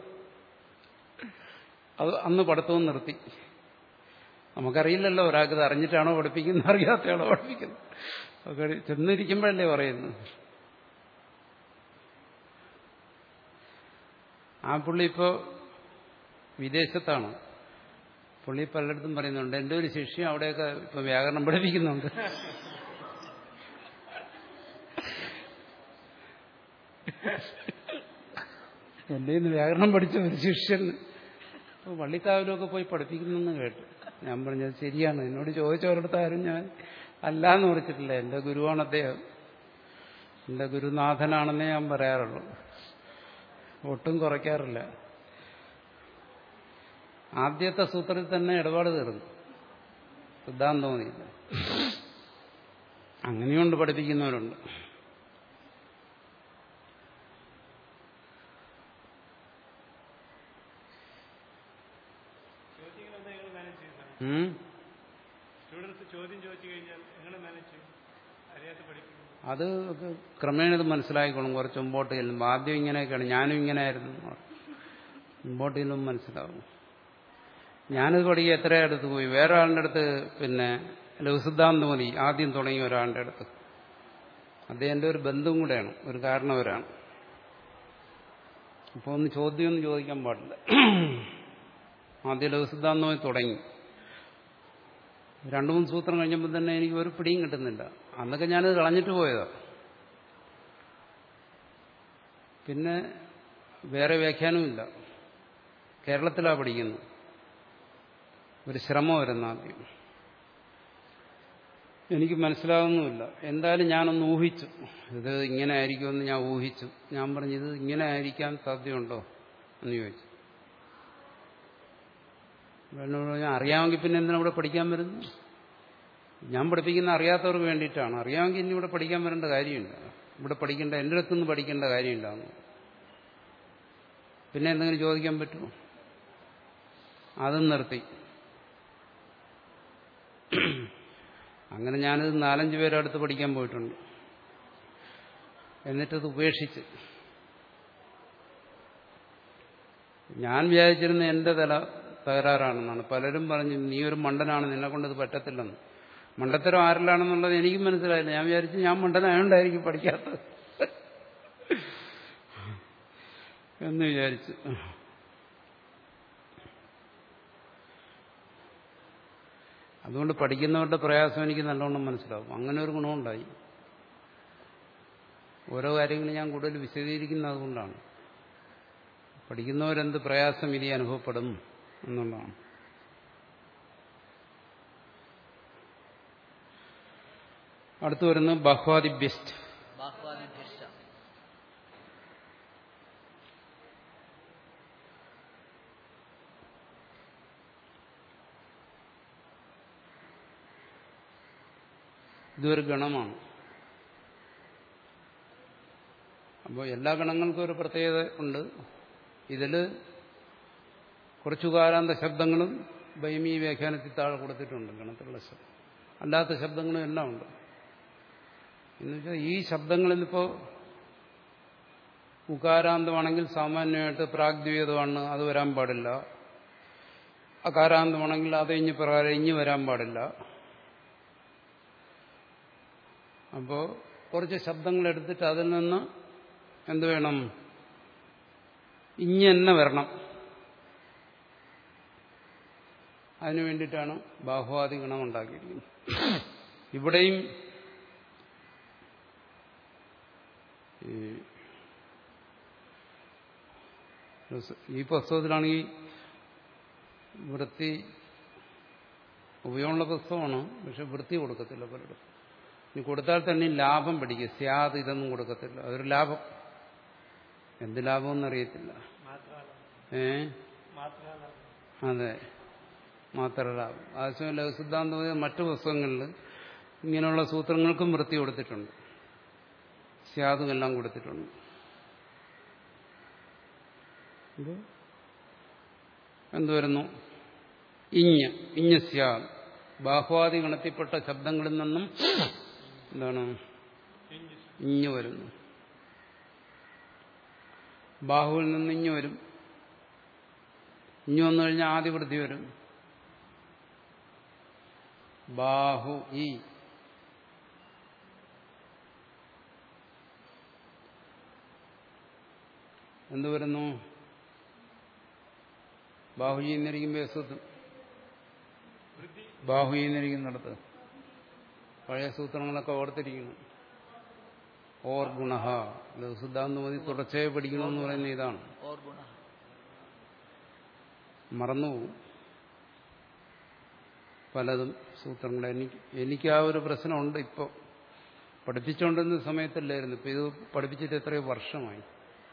അത് അന്ന് പഠിത്തവും നിർത്തി നമുക്കറിയില്ലല്ലോ ഒരാൾക്ക് ഇത് അറിഞ്ഞിട്ടാണോ പഠിപ്പിക്കുന്നത് അറിയാത്തയാണോ പഠിപ്പിക്കുന്നത് ഒക്കെ ചെന്നിരിക്കുമ്പോഴല്ലേ പറയുന്നത് ആ പുള്ളി ഇപ്പോ വിദേശത്താണ് പുള്ളി പലയിടത്തും പറയുന്നുണ്ട് എൻ്റെ ഒരു ശിഷ്യ അവിടെയൊക്കെ ഇപ്പൊ വ്യാകരണം പഠിപ്പിക്കുന്നുണ്ട് എൻ്റെ ഇന്ന് വ്യാകരണം പഠിച്ച ഒരു ശിഷ്യൻ ഇപ്പൊ വള്ളിക്കാവിലൊക്കെ പോയി പഠിപ്പിക്കുന്നെന്ന് കേട്ടു ഞാൻ പറഞ്ഞത് ശരിയാണ് എന്നോട് ചോദിച്ചവരടുത്ത് ആരും ഞാൻ അല്ലാന്ന് പറഞ്ഞിട്ടില്ല എൻ്റെ ഗുരുവാണ് അദ്ദേഹം എൻ്റെ ഗുരുനാഥനാണെന്നേ ഞാൻ പറയാറുള്ളൂ ഒട്ടും കുറയ്ക്കാറില്ല ആദ്യത്തെ സൂത്രത്തിൽ തന്നെ ഇടപാട് തീർന്നു സിദ്ധാന്തമൊന്നുമില്ല അങ്ങനെയുണ്ട് പഠിപ്പിക്കുന്നവരുണ്ട് ചോദ്യങ്ങൾ എന്താ നിങ്ങൾ മാനേജ് ചെയ്യുന്നത് ഉം? സ്റ്റുഡൻസ് ചോദ്യം ചോദിച്ചു കഴിഞ്ഞാൽ എങ്ങനെ മാനേജ് ചെയ്യും അറിയാത്ത പഠിക്കുന്നു അത് ഒക്കെ ക്രമേണ ഇത് മനസ്സിലായിക്കോളും കുറച്ച് മുമ്പോട്ട് ചെല്ലുമ്പോൾ ആദ്യം ഇങ്ങനെയൊക്കെയാണ് ഞാനും ഇങ്ങനെയായിരുന്നു മുമ്പോട്ട് ചെല്ലുമ്പോൾ മനസ്സിലാവും ഞാനിത് പഠിക്കുക എത്ര അടുത്ത് പോയി വേറെ ആളുടെ അടുത്ത് പിന്നെ ലഘുസിദ്ധാന്തം മതി ആദ്യം തുടങ്ങിയ ഒരാളുടെ അടുത്ത് അദ്ദേഹത്തിന്റെ ഒരു ബന്ധുവും കൂടെയാണ് ഒരു കാരണവരാണ് അപ്പോൾ ഒന്ന് ചോദ്യമൊന്നും ചോദിക്കാൻ പാടില്ല ആദ്യം ലഘുസിദ്ധാന്തമായി തുടങ്ങി രണ്ടു മൂന്ന് സൂത്രം കഴിഞ്ഞപ്പോൾ തന്നെ എനിക്ക് ഒരു പിടിയും കിട്ടുന്നില്ല അന്നൊക്കെ ഞാനത് കളഞ്ഞിട്ട് പോയതാ പിന്നെ വേറെ വ്യാഖ്യാനവുമില്ല കേരളത്തിലാ പഠിക്കുന്നു ഒരു ശ്രമം വരുന്ന ആദ്യം എനിക്ക് മനസ്സിലാവുന്നുമില്ല എന്തായാലും ഞാനൊന്ന് ഊഹിച്ചു ഇത് ഇങ്ങനെ ആയിരിക്കുമെന്ന് ഞാൻ ഊഹിച്ചു ഞാൻ പറഞ്ഞു ഇത് ഇങ്ങനെ ആയിരിക്കാൻ സാധ്യതയുണ്ടോ എന്ന് ചോദിച്ചു എന്നോട് പറഞ്ഞു അറിയാമെങ്കിൽ പിന്നെ എന്തിനാ ഇവിടെ പഠിക്കാൻ വരുന്നു ഞാൻ പഠിപ്പിക്കുന്ന അറിയാത്തവർക്ക് വേണ്ടിയിട്ടാണ് അറിയാമെങ്കിൽ ഇനി ഇവിടെ പഠിക്കാൻ വരേണ്ട കാര്യമില്ല ഇവിടെ പഠിക്കേണ്ട എൻ്റെ അടുത്തുനിന്ന് പഠിക്കേണ്ട കാര്യമില്ല എന്ന് പിന്നെ എന്തെങ്കിലും ചോദിക്കാൻ പറ്റുമോ അതും നിർത്തി അങ്ങനെ ഞാനിത് നാലഞ്ച് പേരെ അടുത്ത് പഠിക്കാൻ പോയിട്ടുണ്ട് എന്നിട്ടത് ഉപേക്ഷിച്ച് ഞാൻ വിചാരിച്ചിരുന്ന എൻ്റെ തല തകരാറാണെന്നാണ് പലരും പറഞ്ഞു നീ ഒരു മണ്ടനാണ് നിന്നെ കൊണ്ട് ഇത് പറ്റത്തില്ലെന്ന് മണ്ടത്തരം ആരിലാണെന്നുള്ളത് എനിക്കും മനസ്സിലായില്ല ഞാൻ വിചാരിച്ചു ഞാൻ മണ്ടനായോണ്ടായിരിക്കും പഠിക്കാത്തത് എന്ന് വിചാരിച്ചു അതുകൊണ്ട് പഠിക്കുന്നവരുടെ പ്രയാസം എനിക്ക് നല്ലവണ്ണം മനസ്സിലാവും അങ്ങനെ ഒരു ഗുണമുണ്ടായി ഓരോ കാര്യങ്ങളും ഞാൻ കൂടുതൽ വിശദീകരിക്കുന്നത് അതുകൊണ്ടാണ് പഠിക്കുന്നവരെന്ത് പ്രയാസം ഇനി അനുഭവപ്പെടും എന്നുള്ളതാണ് അടുത്തു വരുന്നത് ബഹ്വാദിഭ്യസ്റ്റ് ബാഹ്വാദിഭ്യശ്ച ഇതൊരു ഗണമാണ് അപ്പോൾ എല്ലാ ഗണങ്ങൾക്കും ഒരു പ്രത്യേകത ഉണ്ട് ഇതിൽ കുറച്ചു കാലാന്ത ശബ്ദങ്ങളും ബൈമി വ്യാഖ്യാനത്തിൽ താഴെ കൊടുത്തിട്ടുണ്ട് ഗണത്തിലുള്ള ശബ്ദം അല്ലാത്ത ശബ്ദങ്ങളും എല്ലാം ഉണ്ട് എന്നുവെച്ചാൽ ഈ ശബ്ദങ്ങളിൽ ഇപ്പോൾ ഉകാരാന്തമാണെങ്കിൽ സാമാന്യമായിട്ട് പ്രാഗ്ദ്വീതമാണ് അത് വരാൻ പാടില്ല അകാരാന്തമാണെങ്കിൽ അത് ഇഞ്ഞ് പ്രകാരം ഇഞ്ഞ് വരാൻ പാടില്ല അപ്പോൾ കുറച്ച് ശബ്ദങ്ങൾ എടുത്തിട്ട് അതിൽ നിന്ന് എന്ത് വേണം ഇഞ്ഞ് തന്നെ വരണം അതിനു വേണ്ടിയിട്ടാണ് ബാഹുവാദി ഗണം ഉണ്ടാക്കിയിരിക്കുന്നത് ഇവിടെയും ഈ ഈ പുസ്തകത്തിലാണെങ്കിൽ വൃത്തി ഉപയോഗമുള്ള പുസ്തകമാണ് പക്ഷെ വൃത്തി കൊടുക്കത്തില്ല പലരും ഇനി കൊടുത്താൽ തന്നെ ലാഭം പഠിക്കുക സ്യാദ് ഇതൊന്നും കൊടുക്കത്തില്ല അതൊരു ലാഭം എന്ത് ലാഭമെന്ന് അറിയത്തില്ല ഏ അതെ മാത്ര ലാഭം ആവശ്യം ലഘുസിദ്ധാന്തം മറ്റു പുസ്തകങ്ങളിൽ ഇങ്ങനെയുള്ള സൂത്രങ്ങൾക്കും വൃത്തി കൊടുത്തിട്ടുണ്ട് സ്യാദും എല്ലാം കൊടുത്തിട്ടുണ്ട് ഇത് എന്തുവരുന്നു ഇഞ്ഞ് ഇഞ്ഞ് സ്യാദ് ബാഹ്വാദി ഗണത്തിൽപ്പെട്ട ശബ്ദങ്ങളിൽ നിന്നും എന്താണ് ഇഞ്ഞ് വരുന്നു ബാഹുവിൽ നിന്ന് ഇഞ്ഞ് വരും ഇഞ്ഞ് വന്നു കഴിഞ്ഞാൽ ആദിവൃത്തി വരും ബാഹു ഈ എന്ത് വരുന്നു ബാഹുജി എന്നിരിക്കുമ്പോൾ യസ്വത്ത് ബാഹുജി എന്നിരിക്കുന്നിടത്ത് പഴയ സൂത്രങ്ങളൊക്കെ ഓർത്തിരിക്കണം ഓർ ഗുണഹ സിദ്ധാന്തം മതി തുടർച്ചയായി പഠിക്കണമെന്ന് പറയുന്ന ഇതാണ് ഓർ ഗുണ മറന്നുപോകും പലതും സൂത്രങ്ങൾ എനിക്ക് എനിക്ക് ആ ഒരു പ്രശ്നമുണ്ട് ഇപ്പോൾ പഠിപ്പിച്ചുകൊണ്ടിരുന്ന സമയത്തല്ലായിരുന്നു ഇപ്പം ഇത് പഠിപ്പിച്ചിട്ട് എത്രയോ വർഷമായി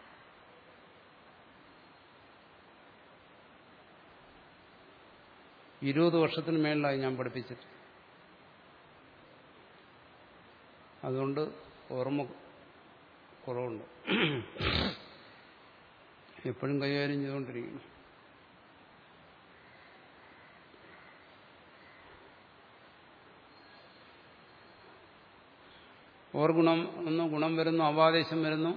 ഇരുപത് വർഷത്തിന് മേളിലായി ഞാൻ പഠിപ്പിച്ചിട്ട് അതുകൊണ്ട് ഓർമ്മ കുറവുണ്ട് എപ്പോഴും കൈകാര്യം ചെയ്തുകൊണ്ടിരിക്കുന്നു ഓർ ഗുണം ഒന്ന് ഗുണം വരുന്നു അവാദേശം വരുന്നു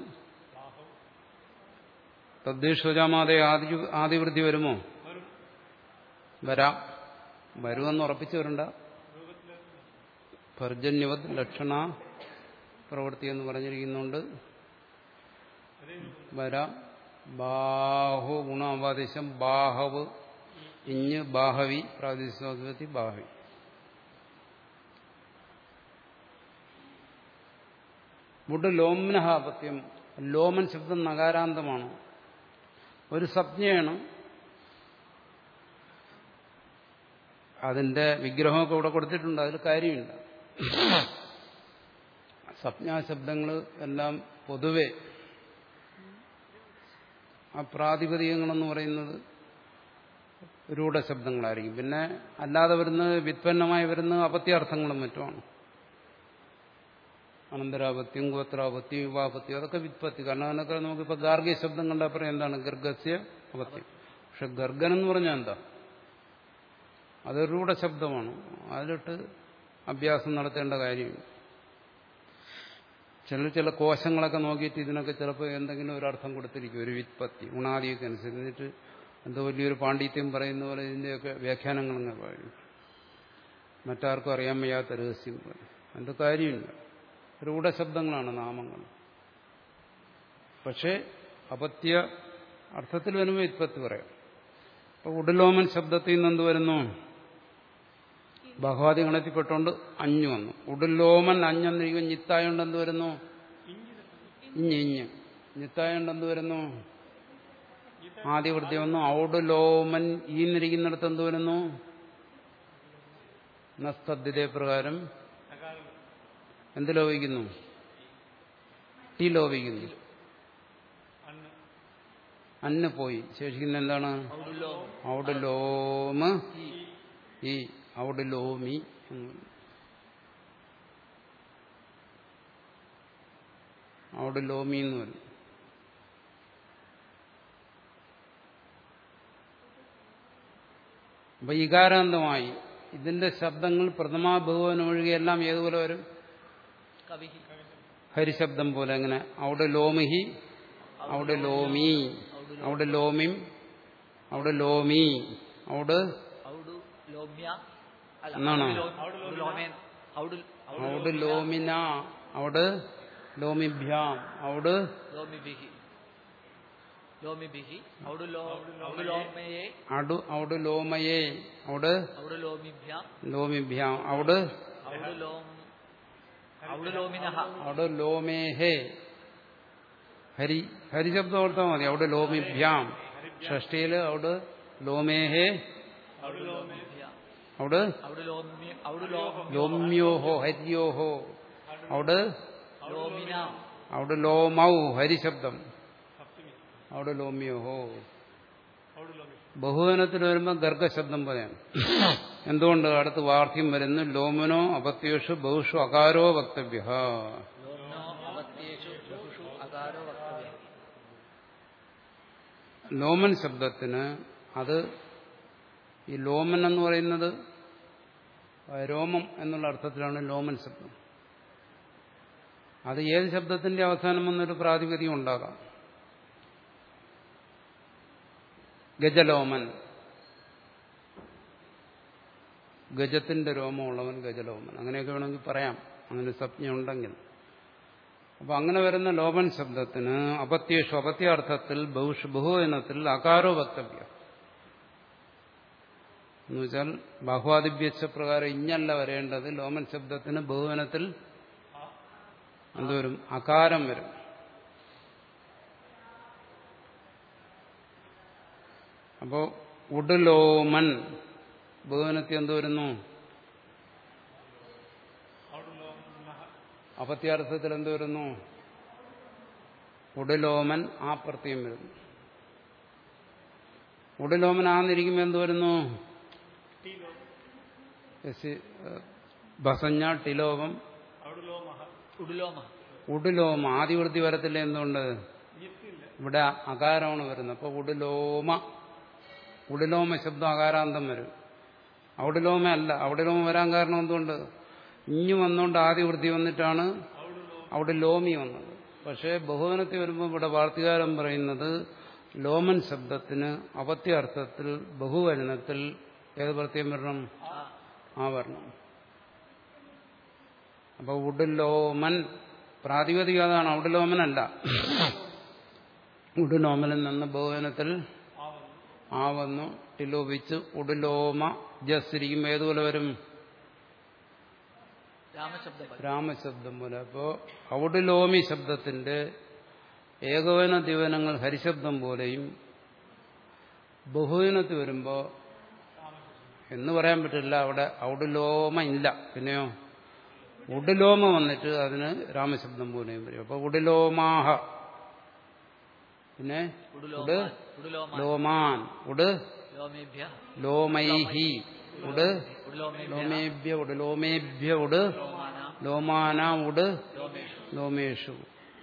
തദ്ദേശോജാമാതെ ആദി ആദിവൃദ്ധി വരുമോ വരാം വരുമെന്ന് ഉറപ്പിച്ചു വരണ്ട പർജന്യവത് ലക്ഷണ പ്രവൃത്തി എന്ന് പറഞ്ഞിരിക്കുന്നുണ്ട് വരാം ബാഹു ഗുണാവാദേശം ബാഹവ് ഇഞ്ഞ് ബാഹവി പ്രാദേശിക ബാഹവി വുഡ് ലോംനഹാപത്യം ലോമൻ ശബ്ദം നകാരാന്തമാണ് ഒരു സംജ്ഞയാണ് അതിന്റെ വിഗ്രഹമൊക്കെ ഇവിടെ കൊടുത്തിട്ടുണ്ട് അതിൽ കാര്യമില്ല സംജ്ഞാശബ്ദങ്ങൾ എല്ലാം പൊതുവെ ആ പ്രാതിപതികങ്ങളെന്ന് പറയുന്നത് രൂഢശബ്ദങ്ങളായിരിക്കും പിന്നെ അല്ലാതെ വരുന്നത് വിത്പന്നമായി വരുന്ന അപത്യാർത്ഥങ്ങളും മറ്റുമാണ് അനന്തരാപത്യം ഗോത്രാപത്യം യുവാപത്യം അതൊക്കെ വിത്പത്തി കാരണം അതിനൊക്കെ നമുക്കിപ്പോൾ ഗാർഗീയ ശബ്ദം കണ്ടാൽ പറയാം എന്താണ് ഗർഗസ്യ അപത്യം പക്ഷെ ഗർഗൻ എന്ന് പറഞ്ഞാൽ എന്താ അതൊരു രൂഢശബ്ദമാണ് അതിലിട്ട് അഭ്യാസം നടത്തേണ്ട കാര്യമില്ല ചില ചില കോശങ്ങളൊക്കെ നോക്കിയിട്ട് ഇതിനൊക്കെ ചിലപ്പോൾ എന്തെങ്കിലും ഒരു അർത്ഥം കൊടുത്തിരിക്കും ഒരു വിത്പത്തി ഉണാദിയൊക്കെ അനുസരിച്ചിട്ട് എന്തോ വലിയൊരു പാണ്ഡിത്യം പറയുന്ന പോലെ ഇതിൻ്റെയൊക്കെ വ്യാഖ്യാനങ്ങളങ്ങ് പറയും മറ്റാർക്കും അറിയാൻ വയ്യാത്ത രഹസ്യം പോലെ അതിൻ്റെ കാര്യമില്ല രൂഢശബ്ദങ്ങളാണ് നാമങ്ങൾ പക്ഷേ അപത്യ അർത്ഥത്തിൽ വരുമ്പോൾ ഇപ്പത്തി പറയാം അപ്പൊ ഉടലോമൻ ശബ്ദത്തിൽ നിന്ന് എന്ത് വരുന്നു ബഹ്വാദി ഗണത്തിൽപ്പെട്ടുകൊണ്ട് അഞ്ഞു വന്നു ഉടലോമൻ അഞ്ഞെന്നിരിക്കും ഞിത്തായോണ്ട് എന്ത് വരുന്നു ഇഞ്ഞ് ഇഞ്ഞ് ഞിത്തായോണ്ട് എന്ത് വരുന്നു ആദ്യ വൃത്തി വന്നു ഔഡുലോമൻ ഈന്നിരിക്കുന്നിടത്ത് എന്ത് വരുന്നു നസ്തദ്ധിതേ പ്രകാരം എന്ത് ലോപിക്കുന്നു ടി ലോപിക്കുന്നു അന്ന് അന്ന് പോയി ശേഷിക്കുന്ന എന്താണ് ഔഡുലോ ഔഡലോമ ഈ ഔഡലോമി എന്ന് പറയും. ഔഡലോമി എന്ന് പറയും അപ്പൊ ഇകാരാന്തമായി ഇതിന്റെ ശബ്ദങ്ങൾ പ്രഥമാ ബഹുവനം ഒഴികെയെല്ലാം ഏതുപോലെ വരും കവി ഹരിശബ്ദം പോലെ അങ്ങനെ അവിടെ ലോമിഹി അവിടെ ലോമി അവിടെ ലോമിം അവിടെ ലോമി അവിടെ ഔഡു ലോമ്യ അല്ല എന്നാണോ? ഔഡു ലോ- ഔഡു ലോമേൻ ഔഡു അവിടെ ലോമിന അവിടെ ലോമിഭ്യാം അവിടെ ലോമിബിഹി ലോമിബിഹി ഔഡു ലോ ഔഡു ലോമയെ അടു അവിടെ ലോമയെ അവിടെ ഔഡു ലോമിഭ്യാം ലോമിഭ്യാം അവിടെ ഔഡു ലോം ഔഡു ലോമിനഹ അവിടെ ലോമേഹേ ഹരി ഹരിശബ്ദം ഓർത്താൽ മതി അവിടെ ലോമിഭ്യാം ഷഷ്ടിയില് അവിടെ ലോമേഹേ ലോമിഭ്യാം അവിടെ ഔഡു ലോമ്യ ഔഡു ലോ ലോമ്യോഹോ ഹരിയോഹോ അവിടെ ലോമിന അവിടെ ലോമൗ ഹരിശബ്ദം അവിടെ ലോമ്യോഹോ അവിടെ ലോകി ബഹുവനത്തിൽ വരുമ്പോൾ ഗർഗശബ്ദം പറയാം എന്തുകൊണ്ട് അടുത്ത് വാർദ്ധ്യം വരുന്നു ലോമനോ അപത്യേഷു ബഹുഷു അകാരോ വക്തവ്യ ലോമ്നോ അവത്യേഷു ബഹുഷു അകാരോ വക്തവ്യം ലോമൻ ശബ്ദത്തിന് അത് ഈ ലോമൻ എന്ന് പറയുന്നത് രോമം എന്നുള്ള അർത്ഥത്തിലാണ് ലോമൻ ശബ്ദം അത് ഏത് ശബ്ദത്തിന്റെ അവസാനം വന്നൊരു പ്രാതിപതികം ഉണ്ടാകാം ഗജലോമൻ ഗജത്തിന്റെ രോമമുള്ളവൻ ഗജലോമൻ അങ്ങനെയൊക്കെ വേണമെങ്കിൽ പറയാം അങ്ങനെ സ്വപ്ന ഉണ്ടെങ്കിൽ അപ്പൊ അങ്ങനെ വരുന്ന ലോപൻ ശബ്ദത്തിന് അപത്യേഷു അപത്യാർത്ഥത്തിൽ ബഹുഷ് ബഹുവനത്തിൽ അകാരോ വക്തവ്യ എന്നുവെച്ചാൽ ബഹുവാദിഭ്യച്ച പ്രകാരം ഇഞ്ഞല്ല വരേണ്ടത് ലോമൻ ശബ്ദത്തിന് ബഹുവനത്തിൽ എന്തുവരും അകാരം വരും അപ്പോ ഉടുലോമൻ ബഹുവനത്തിൽ എന്ത് വരുന്നു അവിടെ ലോ നഹ അപത്യാർത്ഥത്തിൽ എന്ത് വരുന്നു ഉടലോമൻ ആ പ്രത്യം വരുന്നു ഉടലോമൻ ആന്നിരിക്കുമ്പോൾ എന്ത് വരുന്നു ടി ലോ എസ് ബസഞ്ഞ ടിലോകം അവിടെ ലോ മഹ ഉടുലോമ ഉടുലോമ ആദിവൃത്തി വരത്തില്ല എന്തുകൊണ്ട് ഇയത്തില്ല ഇവിടെ അകാരമാണ് വരുന്നത് അപ്പോൾ ഉടുലോമ ഉടുലോമ ശബ്ദം അകാരാന്തം വരും ഔടുലോമ അല്ല ഔടുലോമ വരാൻ കാരണം എന്തുകൊണ്ട് ഇഞ്ഞു വന്നുകൊണ്ട് ആദിവൃത്തി വന്നിട്ടാണ് അവിടെ ലോമി വന്നത് പക്ഷേ ബഹുവനത്തിൽ വരുമ്പോൾ ഇവിടെ വാർത്തികാരം പറയുന്നത് ലോമൻ ശബ്ദത്തിന് അപത്യാർത്ഥത്തിൽ ബഹുവചനത്തിൽ ഏത് പ്രത്യം വരണം ആ വരണം അപ്പൊ ഉടുലോമൻ പ്രാതിപതികം അതാണ് ഉടുലോമനല്ല ഉടുലോമനിൽ നിന്ന് ബഹുവനത്തിൽ ആ വന്നു ടിലോപിച്ച് ഉടുലോമ ജസ് ഇരിക്കുമ്പോൾ ഏതുപോലെ വരും രാമശബ്ദം പോലെ. രാമശബ്ദം പോലെ അപ്പോ ഔഡുലോമി ശബ്ദത്തിന്റെ ഏകവന ദിവനങ്ങൾ ഹരിശബ്ദം പോലെയും ബഹുവനത്തിൽ വരുമ്പോ എന്ന് പറയാൻ പറ്റില്ല അവിടെ ഔഡുലോമ ഇല്ല പിന്നെയോ ഉടുലോമ വന്നിട്ട് അതിന് രാമശബ്ദം പോലെയും വരും അപ്പൊ ഉടുലോമാഹ പിന്നെ ഉട് ഉടുലോമാൻ ഉടുലോമാൻ ലോമാൻ ഉട് ലോമേഭ്യ ലോമൈഹി ഉട് ഉടുലോമേഭ്യ ലോമേഭ്യ ഉട് ലോമേഭ്യ ഉട് ലോമാന ലോമാന ഉട് ലോമേഷു ലോമേഷു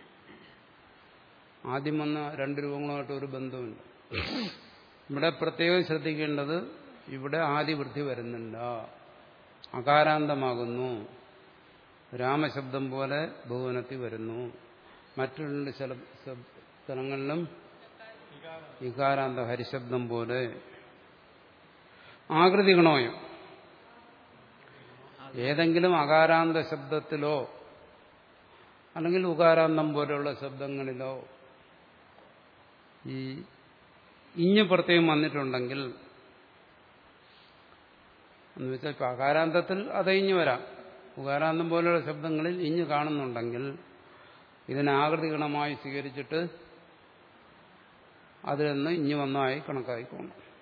ആദ്യം വന്ന രണ്ട് രൂപങ്ങളുമായിട്ട് ഒരു ബന്ധമുണ്ട് ഇവിടെ പ്രത്യേകം ശ്രദ്ധിക്കേണ്ടത് ഇവിടെ ആദിവൃത്തി വരുന്നില്ല അകാരാന്തമാകുന്നു രാമശബ്ദം പോലെ ഭുവനത്തിൽ വരുന്നു മറ്റു രണ്ട് ചില സ്ഥലങ്ങളിലും ഇകാരാന്ത ഹരിശബ്ദം പോലെ ആകൃതി ഗുണോയം ഏതെങ്കിലും അകാരാന്ത ശബ്ദത്തിലോ അല്ലെങ്കിൽ ഉകാരാന്തം പോലെയുള്ള ശബ്ദങ്ങളിലോ ഈ ഇഞ്ഞ് പ്രത്യേകം വന്നിട്ടുണ്ടെങ്കിൽ എന്ന് വെച്ചാൽ ഇപ്പൊ അകാരാന്തത്തിൽ അത് ഇഞ്ഞ് വരാം ഉകാരാന്തം പോലെയുള്ള ശബ്ദങ്ങളിൽ ഇഞ്ഞ് കാണുന്നുണ്ടെങ്കിൽ ഇതിനെ ആകൃതിഗണമായി സ്വീകരിച്ചിട്ട് അതിൽ നിന്ന് ഇഞ്ഞ് വന്നതായി കണക്കാക്കിക്കോണം